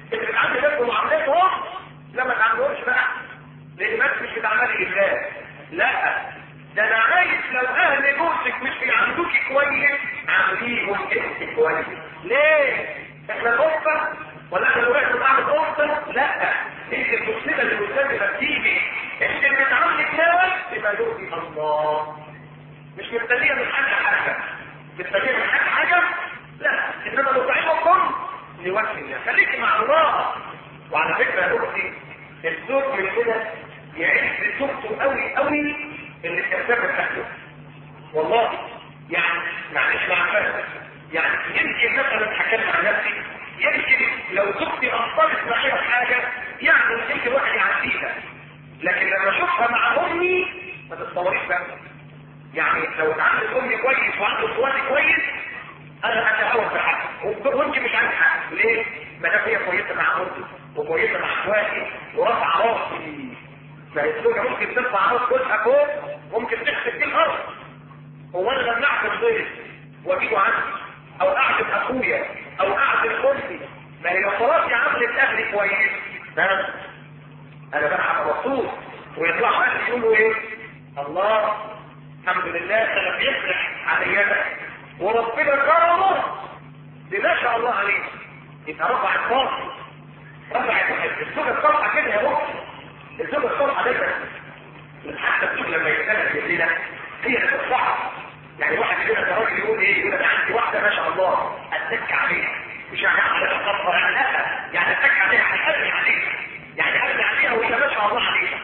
تعامل الناس بمعاملتهم لا ما تعاملهمش بقى لان الناس مش بتعملي لله لا ده انا عايز لو اهل جوزك مش بيعاملوك كويس عامليهم انت كويس ليه؟ احنا الاسره ولا احنا دلوقتي بنعمل اسره؟ لا انت المسلمه اللي قدامي بتيجي انت اللي بتعاملي كويس يبقى يرضي الله مش مستنيه من حاجه حاجه مستنيه من حاجه حاجه لا انما نطعمكم لوجه الله خليكي مع الله وعلى فكره يا اختي الزوج من كده يعيش بزوجته قوي قوي اللي كسبت اهله والله يعني معلش مع فرق يعني يمكن مثلا اتكلم عن نفسي يمكن لو زوجتي اخطرت معايا في حاجه يعني يمكن واحد يعديها لكن لما اشوفها مع امي ما تتصوريش بقى يعني لو اتعاملت امي كويس وعندي اخواتي كويس انا اتهاون في حق وانت مش عندي حق ليه؟ ما دام هي كويسه مع امي وكويسه مع اخواتي ورافعه راسي ما الزوجه ممكن ترفع راس جوزها فوق ممكن تخسف بيه الارض هو انا لما اعمل ضيف واجيبه عندي او اعزم اخويا او اعزم امي ما هي خلاص يا عم اهلي كويس تمام انا بلعب الرسول ويطلعوا اهلي يقولوا ايه الله الحمد لله ده بيفرح على يدك وربنا كرمه بما شاء الله عليه يبقى رفع الفاصل رفع الزوجه الصفحه كده يا اختي الزوجه الصفحه دايما حتى الزوج لما يتكلم يقول هي الصفحه يعني واحد كده كراجل يقول ايه يقول انا عندي واحده ما شاء الله اتك عليها مش يعني على الصفحه يعني لا يعني اتك عليها هيقلب عليها يعني قلب عليها وهي ما شاء الله عليها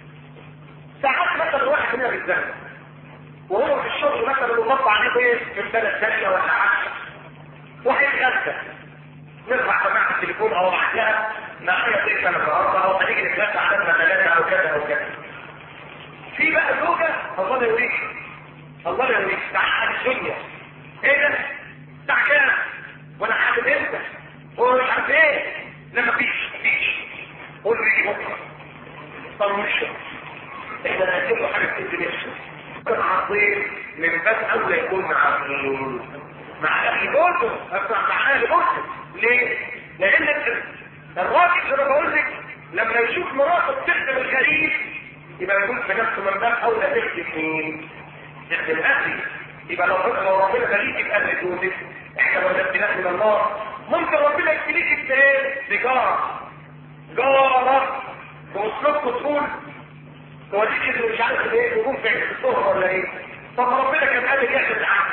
ساعات مثلا واحد منها بالذنب وهو في الشغل مثلا بيطبع عليه ايه في البلد ثانيه ولا حاجه وهيتغدى نرفع سماعه التليفون او بعدها معايا ضيف انا النهارده او هنيجي نتغدى عددنا ثلاثه او كذا او كذا في بقى زوجه الله يوريك الله يوريك تعال الدنيا ايه ده؟ بتاع كام؟ وانا حاسب امتى؟ هو مش عارف ايه؟ لا مفيش مفيش قول لي بكره طب مش احنا نقدم له حاجه في نفسه كان عظيم من باب اولى يكون مع مع اهل برضه مع اهل برضه ليه؟ لان الراجل زي ما بقول لك لما يشوف مراته بتخدم الغريب يبقى يقول في نفسه من باب اولى تخدم مين؟ تخدم اهلي يبقى لو لو ربنا خليك باهل جوزك احنا وجدناك من الله ممكن ربنا يكفيك بايه؟ بجاره جاره باسلوبكم تقول توريك اللي مش عارف ايه يقوم في الصهر ولا ايه طب ربنا كان قال لك ياخد العقل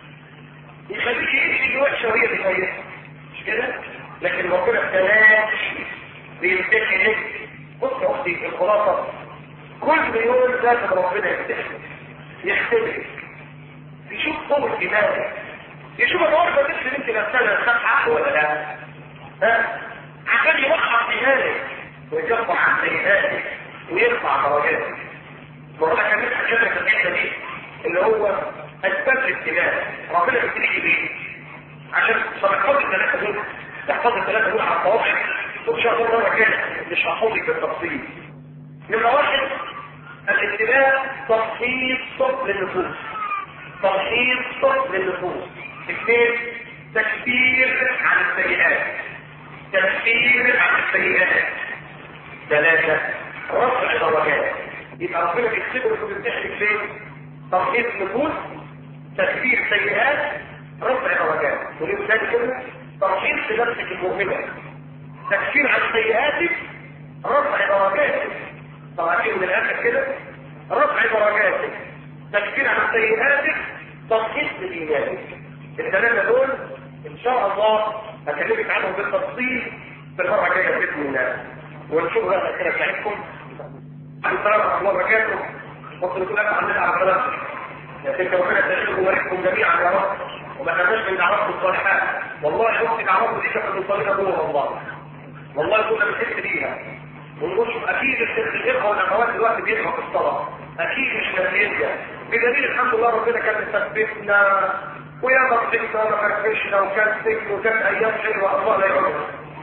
يخليك يمشي دي وحشه وهي دي كويسه مش كده لكن ربنا ابتلاك بيمتحن لك بص يا اختي الخلاصه كل يوم لازم ربنا يمتحنك يختبرك يشوف قوه ايمانك يشوف النهارده النفس اللي انت نفسها خد حقه ولا لا ها عشان يوقع ايمانك ويكفر عن سيئاتك ويرفع درجاتك والله كان نفسي اشارك في الحته دي اللي هو اسباب الابتلاء ربنا بيبتليك بايه؟ عشان تحفظ الثلاثه دول تحفظ الثلاثه دول على الطواقع وان شاء الله مره كده مش هحفظك بالتفصيل نمره واحد الابتلاء تفحيص للنفوس تفحيص للنفوس اثنين تكفير عن السيئات تكفير عن السيئات ثلاثة رفع درجات يبقى ربنا بيكتبه وبيمتحنك فين؟ تفحيص نفوس تكفير سيئات رفع درجات وليه ثاني كده؟ تفحيص لنفسك المؤمنة تكفير عن سيئاتك رفع درجاتك طبعا من الاخر كده رفع درجاتك تكفير عن سيئاتك تفحيص لايمانك الثلاثه دول ان شاء الله هكلمك عنهم بالتفصيل في المره الجايه باذن الله ونشوف بقى الاسئله بتاعتكم السلام ورحمه الله وبركاته وصل كل انا عندنا على بلدنا يا سيدي ربنا يسعدكم ويبارككم جميعا يا رب وما تنساش من دعواتكم الصالحات والله اختي دعواتكم دي كانت مصليه جوه والله والله كنا بنحس بيها ونقول شوف اكيد الاخوه والاخوات دلوقتي بيدعوا في الصلاه اكيد مش نتيجه بدليل الحمد لله ربنا كان مثبتنا ويا مقصدنا وكرفشنا وكان سجن وكان ايام حلوه الله لا يعلم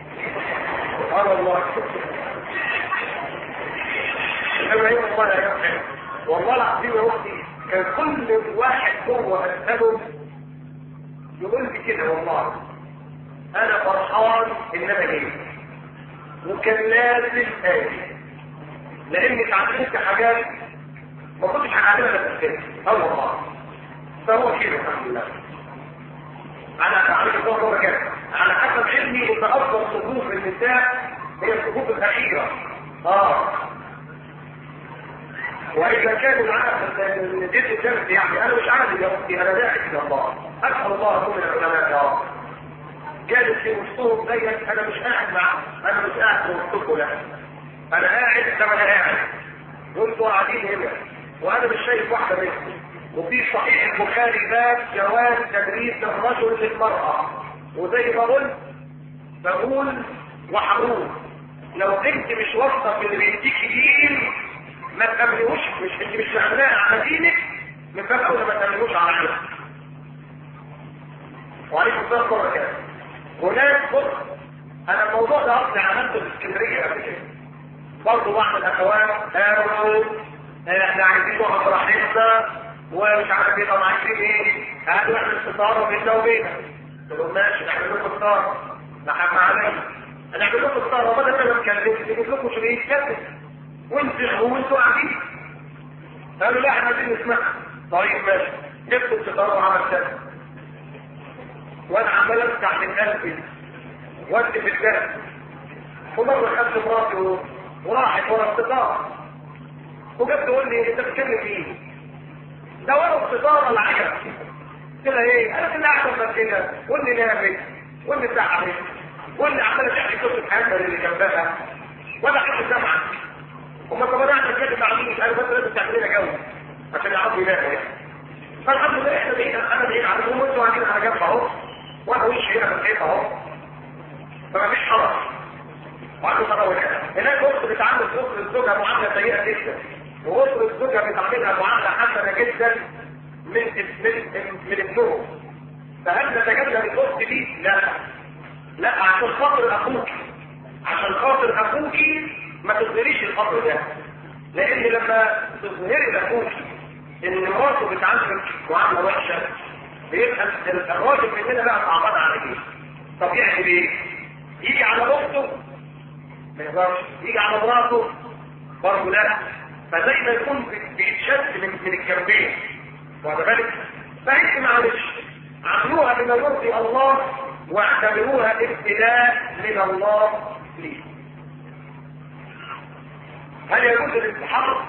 سبحان الله انما هي والله لا يعلم والله العظيم يا اختي كان كل واحد جوه اساله يقول لي كده والله انا فرحان ان انا جاي وكان لازم آتي لاني اتعلمت حاجات ما كنتش هعملها في اه والله فهو كده الحمد لله انا اتعلمت ده كده على حسب علمي ان افضل صفوف النساء هي الصفوف الاخيره اه واذا كانوا معاها جد الجنة يعني انا مش عارف يا اختي انا داعي الى الله اسال الله اكون من العلماء يا رب جالس في وسطهم زيك انا مش قاعد معاهم انا مش قاعد في وسطكم لا انا قاعد زي ما انا قاعد وانتوا قاعدين هنا وانا مش شايف واحده منكم وفي صحيح البخاري باب جواز تدريس الرجل للمراه وزي ما قلت بقول وحروف لو انت مش واثقه في اللي بيديك دين ما تأمنوش مش انت مش معناه على دينك من باب اولى ما تأمنوش على علمك وعليكم السلام مرة كده هناك بص انا الموضوع ده اصلي عملته في اسكندريه قبل كده برضه بعض الاخوات قالوا احنا عايزين نقعد براحتنا ومش عارف ايه طب عايزين ايه؟ قالوا احنا استطاره بيننا وبينك قلت لهم ماشي نعمل لكم استطاره نحب عليا نعمل لكم استطاره وبدل ما انا اتكلمت نجيب لكم شريك كذب وانتوا وانتوا قاعدين قالوا لا احنا عايزين نسمعها طيب ماشي جبت الستاره وعمل كذا وانا عمال افتح من قلبي وادي في الجنة ومرة خدت مراتي وراحت ورا الستارة وجت تقول لي انت بتتكلم ايه؟ ده ورا الستارة العجب كده ايه؟ انا كنا احسن من كده واللي نامت واللي تعبت واللي عماله تحكي قصه حياتها اللي جنبها ولا حد سمعك وما طب انا اعمل كده مع مين؟ قالوا بس لازم تعمل لنا جو عشان يعرفوا يناموا يعني فالحمد لله احنا بقينا انا بقيت عليهم وانتوا قاعدين على جنب اهو وانا وشي هنا في الحيط اهو فما فيش حرج وعنده تراوح هناك اسره بتعامل اسره زوجها معامله سيئه جدا واسره زوجها بتعاملها معامله حسنه جدا من من من ابنهم فهل نتجنب الاخت دي؟ لا لا عشان خاطر اخوك عشان خاطر اخوك ما تظهريش الامر ده لان لما تظهري لاخوك ان مراته بتعاملك معامله وحشه بيبقى الراجل مننا بقى تعبان على ايه؟ طب يعمل ايه؟ يجي على اخته ما يقدرش يجي على مراته برضه لا فزي ما يكون بيتشد من من الجنبين واخد بالك؟ فانت معلش عملوها بما يرضي الله واعتبروها ابتلاء من الله ليه. هل يجوز الانتحار؟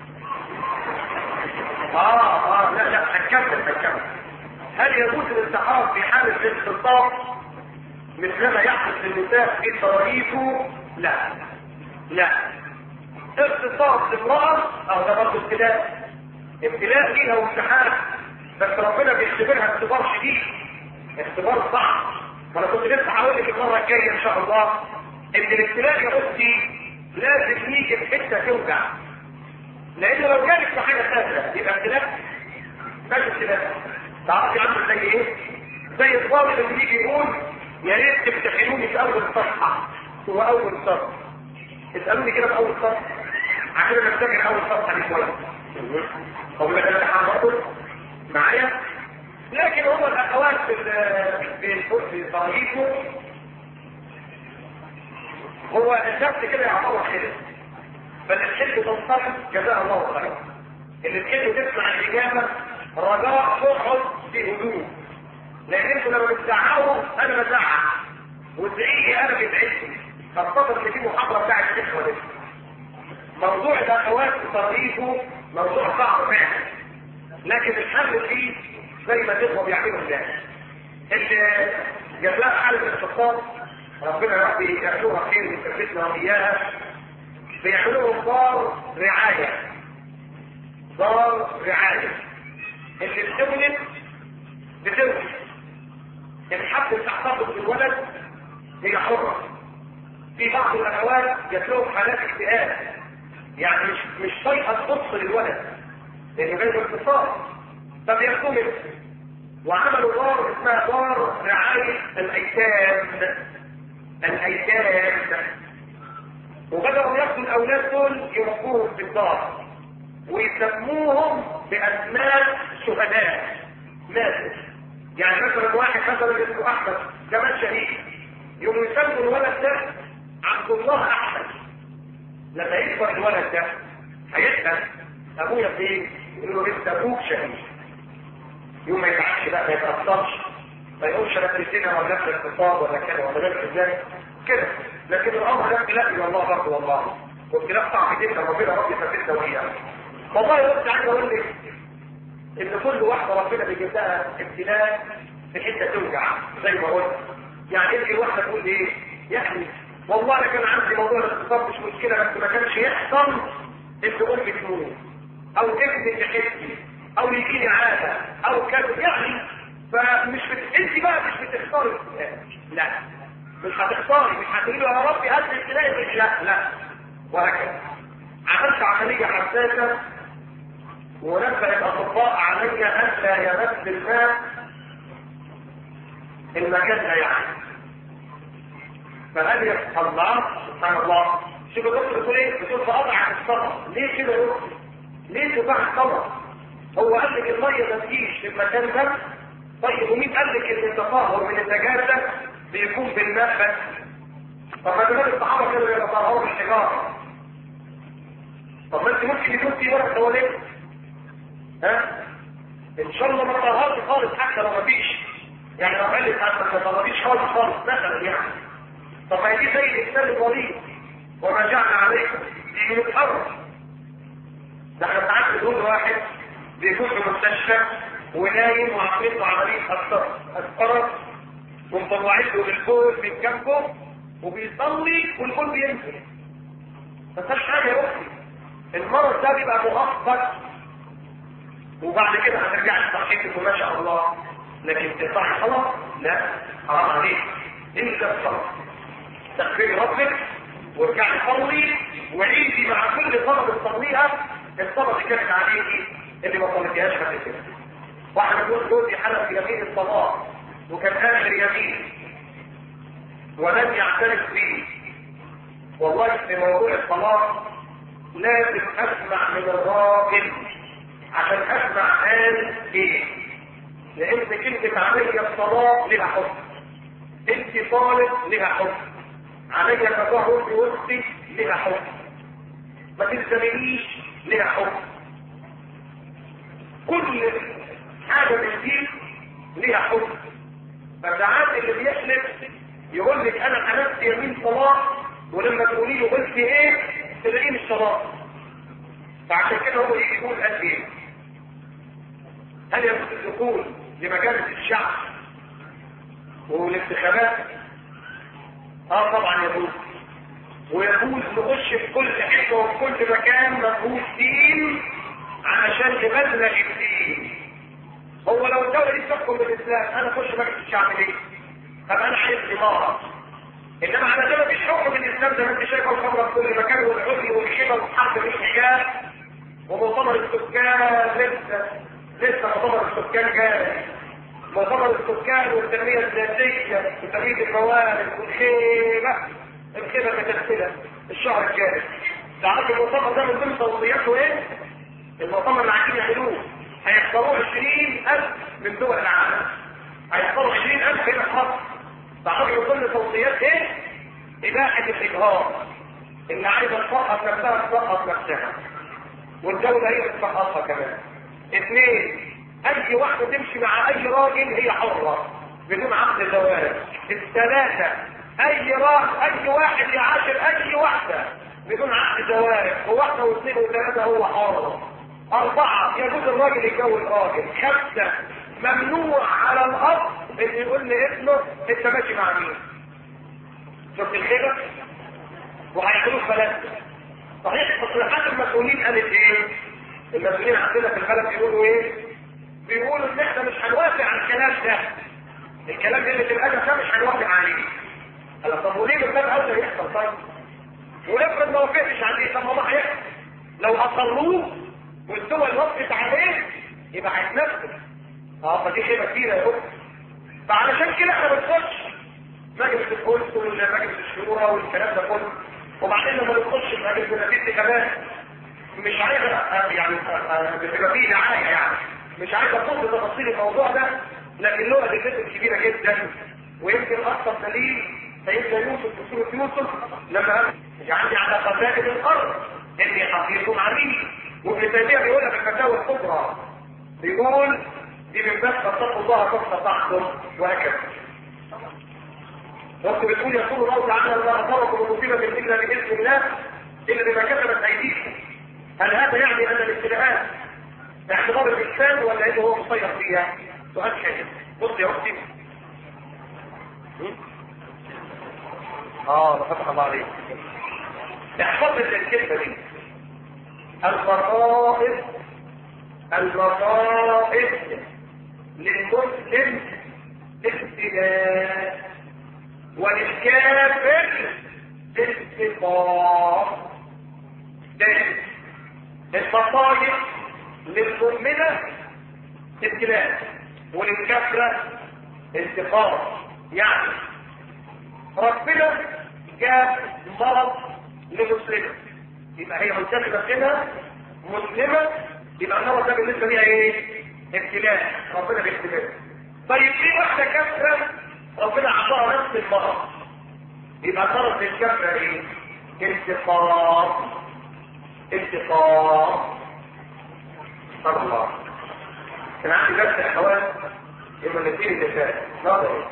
اه اه لا لا هنكمل هنكمل هل يجوز الانتحار في حالة الانخطاف مثلما يحدث للنساء في تراهيته؟ لا لا اغتصاب امرأة او ده برضه ابتلاء ابتلاء ليها وامتحان بس ربنا بيختبرها اختبار شديد اختبار صعب وانا كنت لسه هقول لك المره الجايه ان شاء الله ان الابتلاء يا اختي لازم يجي في حته توجع لان لو جالك في حاجه سهله يبقى ابتلاء مش ابتلاء تعرفي عامل زي ايه؟ زي الطالب اللي يجي يقول يا ريت تمتحنوني في اول صفحه هو اول صفحه اسالوني كده في اول صفحه عشان انا افتكر اول صفحه دي ولا طب يبقى انا هحضر معايا لكن هم الاخوات في في طريقه هو الشخص كده يعتبر خير فاللي تحب تنصرف جزاه الله خيرا اللي تحب تسمع الاجابه رجاء تقعد في هدوء لان انتوا لما بتزعقوا انا بزعق وتزعيقي انا بتعيشني خاصة ان في محاضرة بتاعت الاخوة دي موضوع الاخوات في طريقه موضوع صعب فعلا لكن الحل فيه زي ما الاخوة بيعملوا ازاي اللي جزاء حالة الاقتصاد ربنا يا رب يعملوها خير ويثبتنا واياها بيعملوا دار رعاية دار رعاية اللي بتولد بتولد الحد اللي تحتفظ بالولد هي حرة في بعض الاخوات جات لهم حالات اكتئاب يعني مش مش طايقه تبص للولد لانه جاي باختصار فبياخدوه منه وعملوا دار اسمها دار رعايه الايتام الايتام وبداوا ياخدوا الاولاد دول يربوهم في الدار ويسموهم باسماء شهداء ناس يعني مثلا واحد مثلا اسمه احمد كمان شهيد يقوموا يسموا الولد ده عبد عبد الله احسن لما يكبر الولد ده هيسال ابويا فين؟ يقول له انت ابوك شهيد يوم ما يتعبش بقى ما يتأثرش ما يقولش انا كريستينا ولا نفس الاقتصاد ولا كده ولا غير ذلك كده لكن الامر ده ابتلاء الى الله برضه والله وابتلاء صعب جدا ربنا ربي يثبتنا واياه والله يرد عايز اقول لك ان كل واحده ربنا بيجيب لها ابتلاء في حته توجع زي ما قلت يعني انت واحده تقول ايه؟ يعني والله انا كان عندي موضوع الاقتصاد مش مشكله بس ما كانش يحصل ان امي تموت او ابني تحسي او يجيني عاده او كذا يعني فمش بت... انت بقى مش بتختاري لا مش هتختاري مش هتقولي له يا ربي هات لي ابتلاء لا لا وهكذا عملت عمليه حساسه ونبه الاطباء علي الا يمس الماء المكان ده يعني فهل يفعل الله سبحان الله شوف الدكتور بتقول ايه؟ بتقول فقطع الصبر ليه كده يا دكتور؟ ليه تقطع الصبر؟ هو قال لك الميه ما تجيش في المكان ده طيب ومين قال لك ان التطهر من النجاسه بيكون بالماء بس؟ طب ما دول الصحابه كانوا يتطهروا بالحجاره طب ما انت ممكن يكون في ورق دواليك ها؟ ان شاء الله ما تطهرش خالص حتى لو ما فيش يعني لو قال لك ما تطهريش خالص خالص مثلا يعني طب ما دي زي الانسان المريض وما جعل عليكم دي متحرك ده احنا ساعات بنقول واحد بيكون في مستشفى ونايم وعاملين له عمليه قسطره ومطلعين له البول من جنبه وبيصلي والبول بينزل ما فيهاش حاجه يا اختي المرض ده بيبقى مؤقت وبعد كده هترجع لصحتك وما شاء الله لكن تقطع خلاص لا حرام عليك انت الصلاه تغفري ربك وارجعي صلي وعيدي مع كل صلاه تصليها الصلاه اللي كانت عليكي اللي ما صليتيهاش قبل كده. واحد يقول جوزي حلف يمين الصلاه وكان اخر يمين ولم يعترف به والله في موضوع الصلاه لازم اسمع من الراجل عشان اسمع قال ايه لان كلمه علي الصلاه لها حكم انت طالب لها حكم علي تظاهر بوسطي لها حكم ما تلزمنيش لها حكم كل حاجة من دي لها حكم فساعات اللي بيحلف يقول لك انا حلفت يمين صلاة ولما تقولي له قلت ايه تلاقيه مش صلاة فعشان كده هو يجي يقول قال ايه هل يجوز الدخول لمجالس الشعب والانتخابات اه طبعا يجوز ويجوز نخش في كل حته وفي كل مكان مفهوش دين علشان نبلغ الدين هو لو الدولة دي تحكم بالإسلام أنا أخش مجلس الشعب ليه؟ طب أنا عايز إمارة إنما على ده مفيش حكم بالإسلام زي ما أنت شايف الخمرة في كل مكان والعزل والخيبة والحرب بالحجاب ومؤتمر السكان لسه لسه مؤتمر السكان جاري مؤتمر السكان والتنمية الذاتية وتنمية الموارد والخيبة الخيبة متسلة الشهر الجاري تعرف المؤتمر ده من ضمن توصياته ايه؟ المؤتمر اللي عايزين يعملوه هيختاروه 20000 من دول العالم هيختاروا 20000 هنا في مصر تعرف من ضمن توصيات ايه؟ إباحة الإجهاض اللي عايزة تسقط نفسها تسقط نفسها والدولة هي تسقطها كمان اثنين اي واحدة تمشي مع اي راجل هي حرة بدون عقد زواج الثلاثة اي راجل اي واحد يعاشر اي واحدة بدون عقد زواج وواحدة واثنين وثلاثة هو حر اربعة يجوز الراجل يتجوز راجل خمسة ممنوع على الاب ان يقول لابنه انت ماشي مع مين شفت الخيبة وهيعملوه ثلاثة صحيح تصريحات المسؤولين قالت ايه المسؤولين عندنا في البلد بيقولوا ايه بيقولوا ان احنا مش هنوافق على الكلام ده الكلام ده اللي في الادب ده مش هنوافق عليه انا طب وليه بالباب اولى يحصل طيب ونفرض ما وافقتش عليه طب ما هيحصل لو اقروه والدول وافقت عليه يبقى هيتنفذ اه فدي خيبه كبيره يا اخت فعلشان كده احنا بنخش مجلس الكونسل ومجلس الشورى والكلام ده كله وبعدين لما نخش في مجلس النتيجه كمان مش عايز يعني بتبقى فيه دعايه يعني مش عايز اخوض بتفاصيل الموضوع ده لكن له ادلته كبيره جدا ويمكن اكثر دليل سيدنا يوسف في سوره يوسف لما قال اجعلني على خزائن الارض اني حفيظ عليم وابن تيميه بيقولها في الفتاوى الكبرى بيقول دي من باب فاتقوا الله ما استطعتم وهكذا وانت بتقول يقول الله تعالى لا اصابكم مصيبه الا باذن الله الا بما كسبت ايديكم هل هذا يعني ان الابتلاءات اعتبار الانسان ولا انه هو مسير فيها؟ سؤال شاهد بص يا اختي اه فتح الله عليك احفظ الكلمه دي المصائب المصائب للمسلم ابتلاء وللكافر استقام المصائب للمؤمنة ابتلاء وللكافرة انتقام يعني ربنا جاب مرض لمسلمة يبقى هي منتخبة كده مسلمة يبقى المرض ده بالنسبة ليها ايه؟ ابتلاء ربنا بيبتلاء طيب في واحدة كافرة ربنا اعطاها نفس المرض يبقى المرض للكافرة ايه؟ انتقام انتقام صلى الله كان عندي درس اخوان يوم الاثنين اللي فات نظري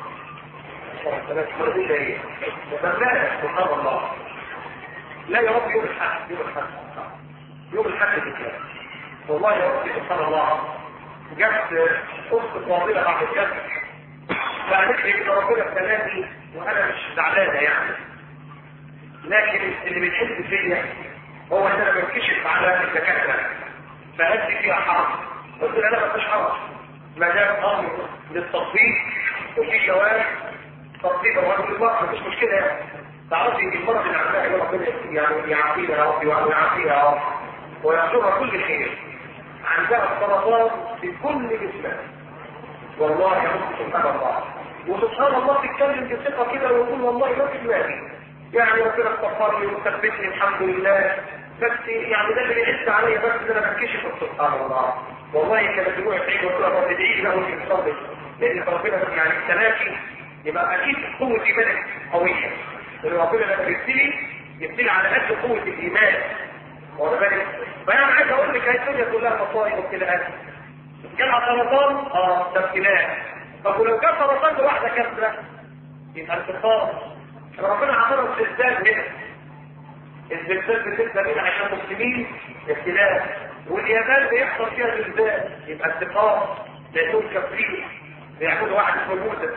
سبحان الله لا يا رب يوم الحد يوم الحد يوم الحد بالكلام والله يا رب سبحان الله جت اخت فاضله بعد الجد فقالت لي ان ربنا ابتلاني وانا مش زعلانه يعني لكن اللي بيحب فيا هو ان انا بنكشف على الدكاتره فهدي فيها حرج قلت له انا ما فيش حرج ما دام امر للتطبيق وفي جواز تطبيق الرجل الواقع مفيش مشكله يعني تعرفي ان المرض اللي عندها يا ربنا يعني يعافينا يا رب ويعافيها يا رب ويحصلها كل خير عندها السرطان في كل جسمها والله يا رب سبحان الله وسبحان الله تتكلم بثقه كده ويقول والله ما في دماغي يعني ربنا استغفر لي وثبتني الحمد لله بس يعني ده اللي يحس عليا بس ان انا بكشف سبحان الله والله كان دموعي في عيني وقلت له رب ادعي لي له في صدري لان ربنا يعني ابتلاكي يبقى اكيد قوه ايمانك قويه لان ربنا لما بيبتلي يبتلي على قد قوه الايمان واخد بالك فانا عايز اقول لك هي الدنيا كلها مصائب وابتلاءات جالها سرطان اه ده ابتلاء طب ولو كان سرطان لواحده كسره يبقى انتصار ربنا عطانا استزداد هنا الزلزال بتبدا هنا عشان المسلمين ابتلاء واليابان بيحصل فيها زلزال يبقى انتقام لانهم كافرين بيعملوا واحد اسمه موسى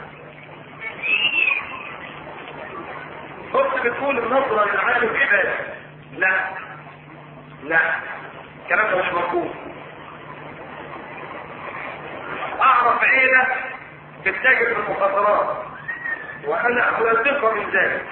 كنت بتقول النظرة للعالم عبادة لا لا الكلام ده مش مفهوم اعرف عيلة بتتاجر في المخدرات وانا اصدقها من ذلك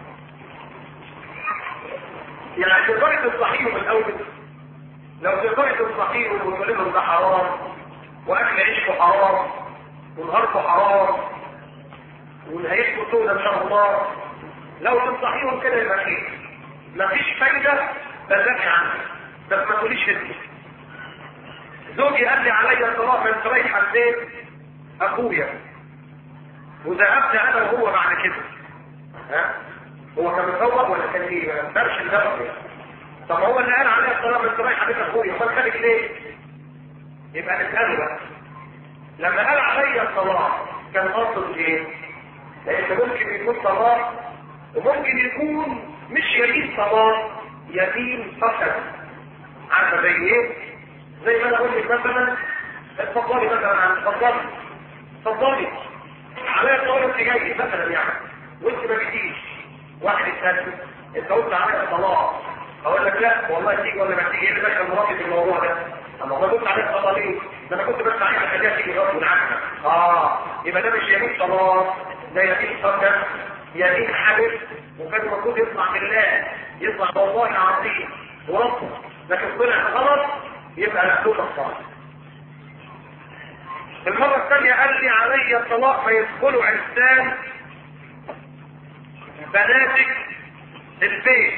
يعني تقدري تصحيه من الاول لو تقدري تصحيه وتقولي لهم ده حرام واكل عيشكم حرام ونهاركم حرام ونهايتكم سودة ان شاء الله لو تنصحيهم كده يبقى خير مفيش فايدة بذاكي عنها بس ما تقوليش هدي زوجي قال لي عليا الطلاق من رايح البيت اخويا وذهبت انا وهو بعد كده ها هو كان مصور ولا كان ايه ما قدرش النفس طب هو اللي قال عليا الطلاق من رايح البيت اخويا امال خالك ليه يبقى نساله بقى لما قال عليا الطلاق كان قصد ايه لان ممكن يكون طلاق وممكن يكون مش يمين طلاق يمين فسد عارفه زي ايه زي ما انا اقول لك مثلا اتفضلي مثلا عن اتفضلي اتفضلي عليا طالب انت جاي مثلا يعني وانت ما بتجيش واحد يتكلم انت قلت عليا طلاق اقول لك لا والله تيجي ولا ما تيجي ايه اللي دخل مراتي في الموضوع ده اما ما قلت عليك طلاق ليه ده انا كنت بس عايز اخليها تيجي غصب عنها اه يبقى ده مش يمين طلاق ده يمين فسد يمين حبس وكان المفروض يطلع بالله يطلع والله العظيم وربه لكن طلع غلط يبقى مكتوب الصالح المرة الثانية قال لي علي الطلاق فيدخلوا عرسان بناتك البيت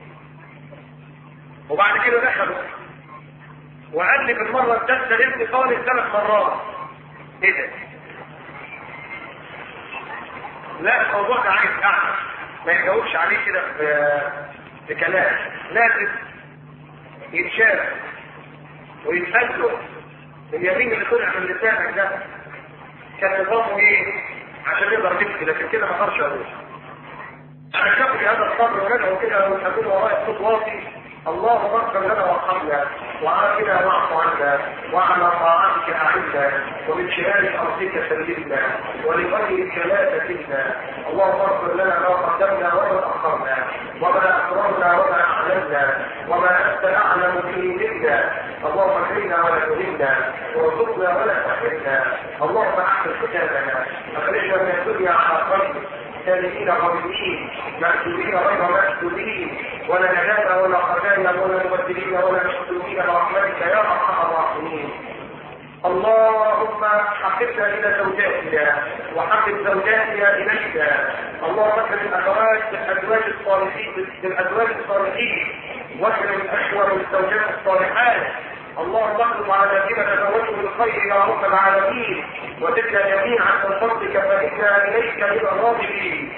وبعد كده دخلوا وقال لي في المرة الثالثة ابني خالص ثلاث مرات ايه ده؟ لا الموضوع ده عايز قعده ما يجاوبش عليه كده بكلام لازم يتشاف ويتسال له اليمين اللي طلع من لسانك ده كان نظامه ايه عشان يقدر يبكي لكن كده ما اقدرش اقول انا شاف هذا الصبر وندعو كده ونقول ورايا صوت واطي اللهم اغفر لنا وارحمنا وعافنا واعف عنا وعلى طاعتك اعنا ومن شمال ارضك سلمنا ولغيرك لا تكلنا اللهم اغفر لنا ما قدمنا وما اخرنا وما اسررنا وما اعلنا وما انت اعلم به منا اللهم اكرمنا ولا تهنا وارزقنا ولا تحرمنا اللهم احسن ختامنا اخرجنا من الدنيا على خير سالمين غريبين مأسولين غير مأسولين ولا نجاة ولا خزايا ولا مبدلين ولا مشتومين برحمتك يا ارحم الراحمين اللهم حببنا الى زوجاتنا وحبب زوجاتنا اليك اللهم اكرم الاخوات بالازواج الصالحين بالازواج الصالحين واكرم الاشور بالزوجات الصالحات اللهم اخلص على الذين تزوجوا بالخير يا رب العالمين وزدنا جميعا من فضلك فانا اليك من الراغبين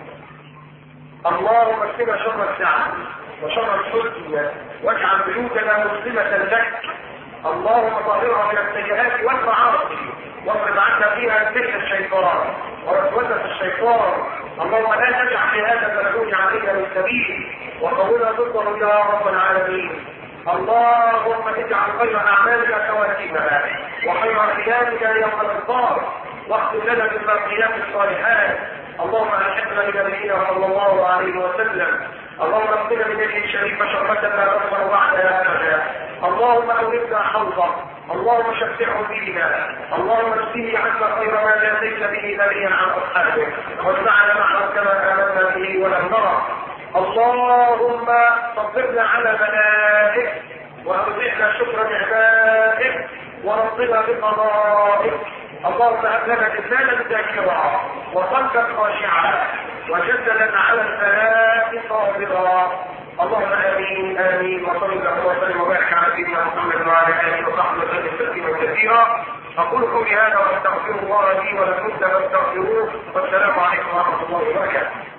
اللهم اكفنا شر الساعه وشر الحزن واجعل بيوتنا مسلمه لك اللهم طهرها من السيئات والمعاصي واصرف عنا فيها سحر الشيطان ووسوسه الشيطان اللهم لا تجعل في هذا الملعون علينا من سبيل وقونا ضده يا رب العالمين اللهم اجعل خير اعمالنا خواتيمها وخير ايامنا يوم الانصار واختم لنا بالباقيات الصالحات اللهم الحقنا بنبينا صلى الله عليه وسلم اللهم اغفر من يده الشريف شربة لا تغفر بعدها ابدا اللهم اورثنا حوضه اللهم شفعه فينا اللهم اجزه عنا خير ما جازيت به نبيا عن اصحابه واجمعنا معه كما امنا به ولم نرى اللهم صبرنا على بلائك وارزقنا شكر نعمائك ورضنا بقضائك اللهم هب لنا لسانا ذاكرا وقلبا خاشعا وجسدا على الفلاح صابرا اللهم امين امين وصل اللهم وسلم وبارك على سيدنا محمد وعلى اله وصحبه وسلم تسليما كثيرا اقول قولي هذا واستغفر الله لي ولكم فاستغفروه والسلام عليكم ورحمه الله وبركاته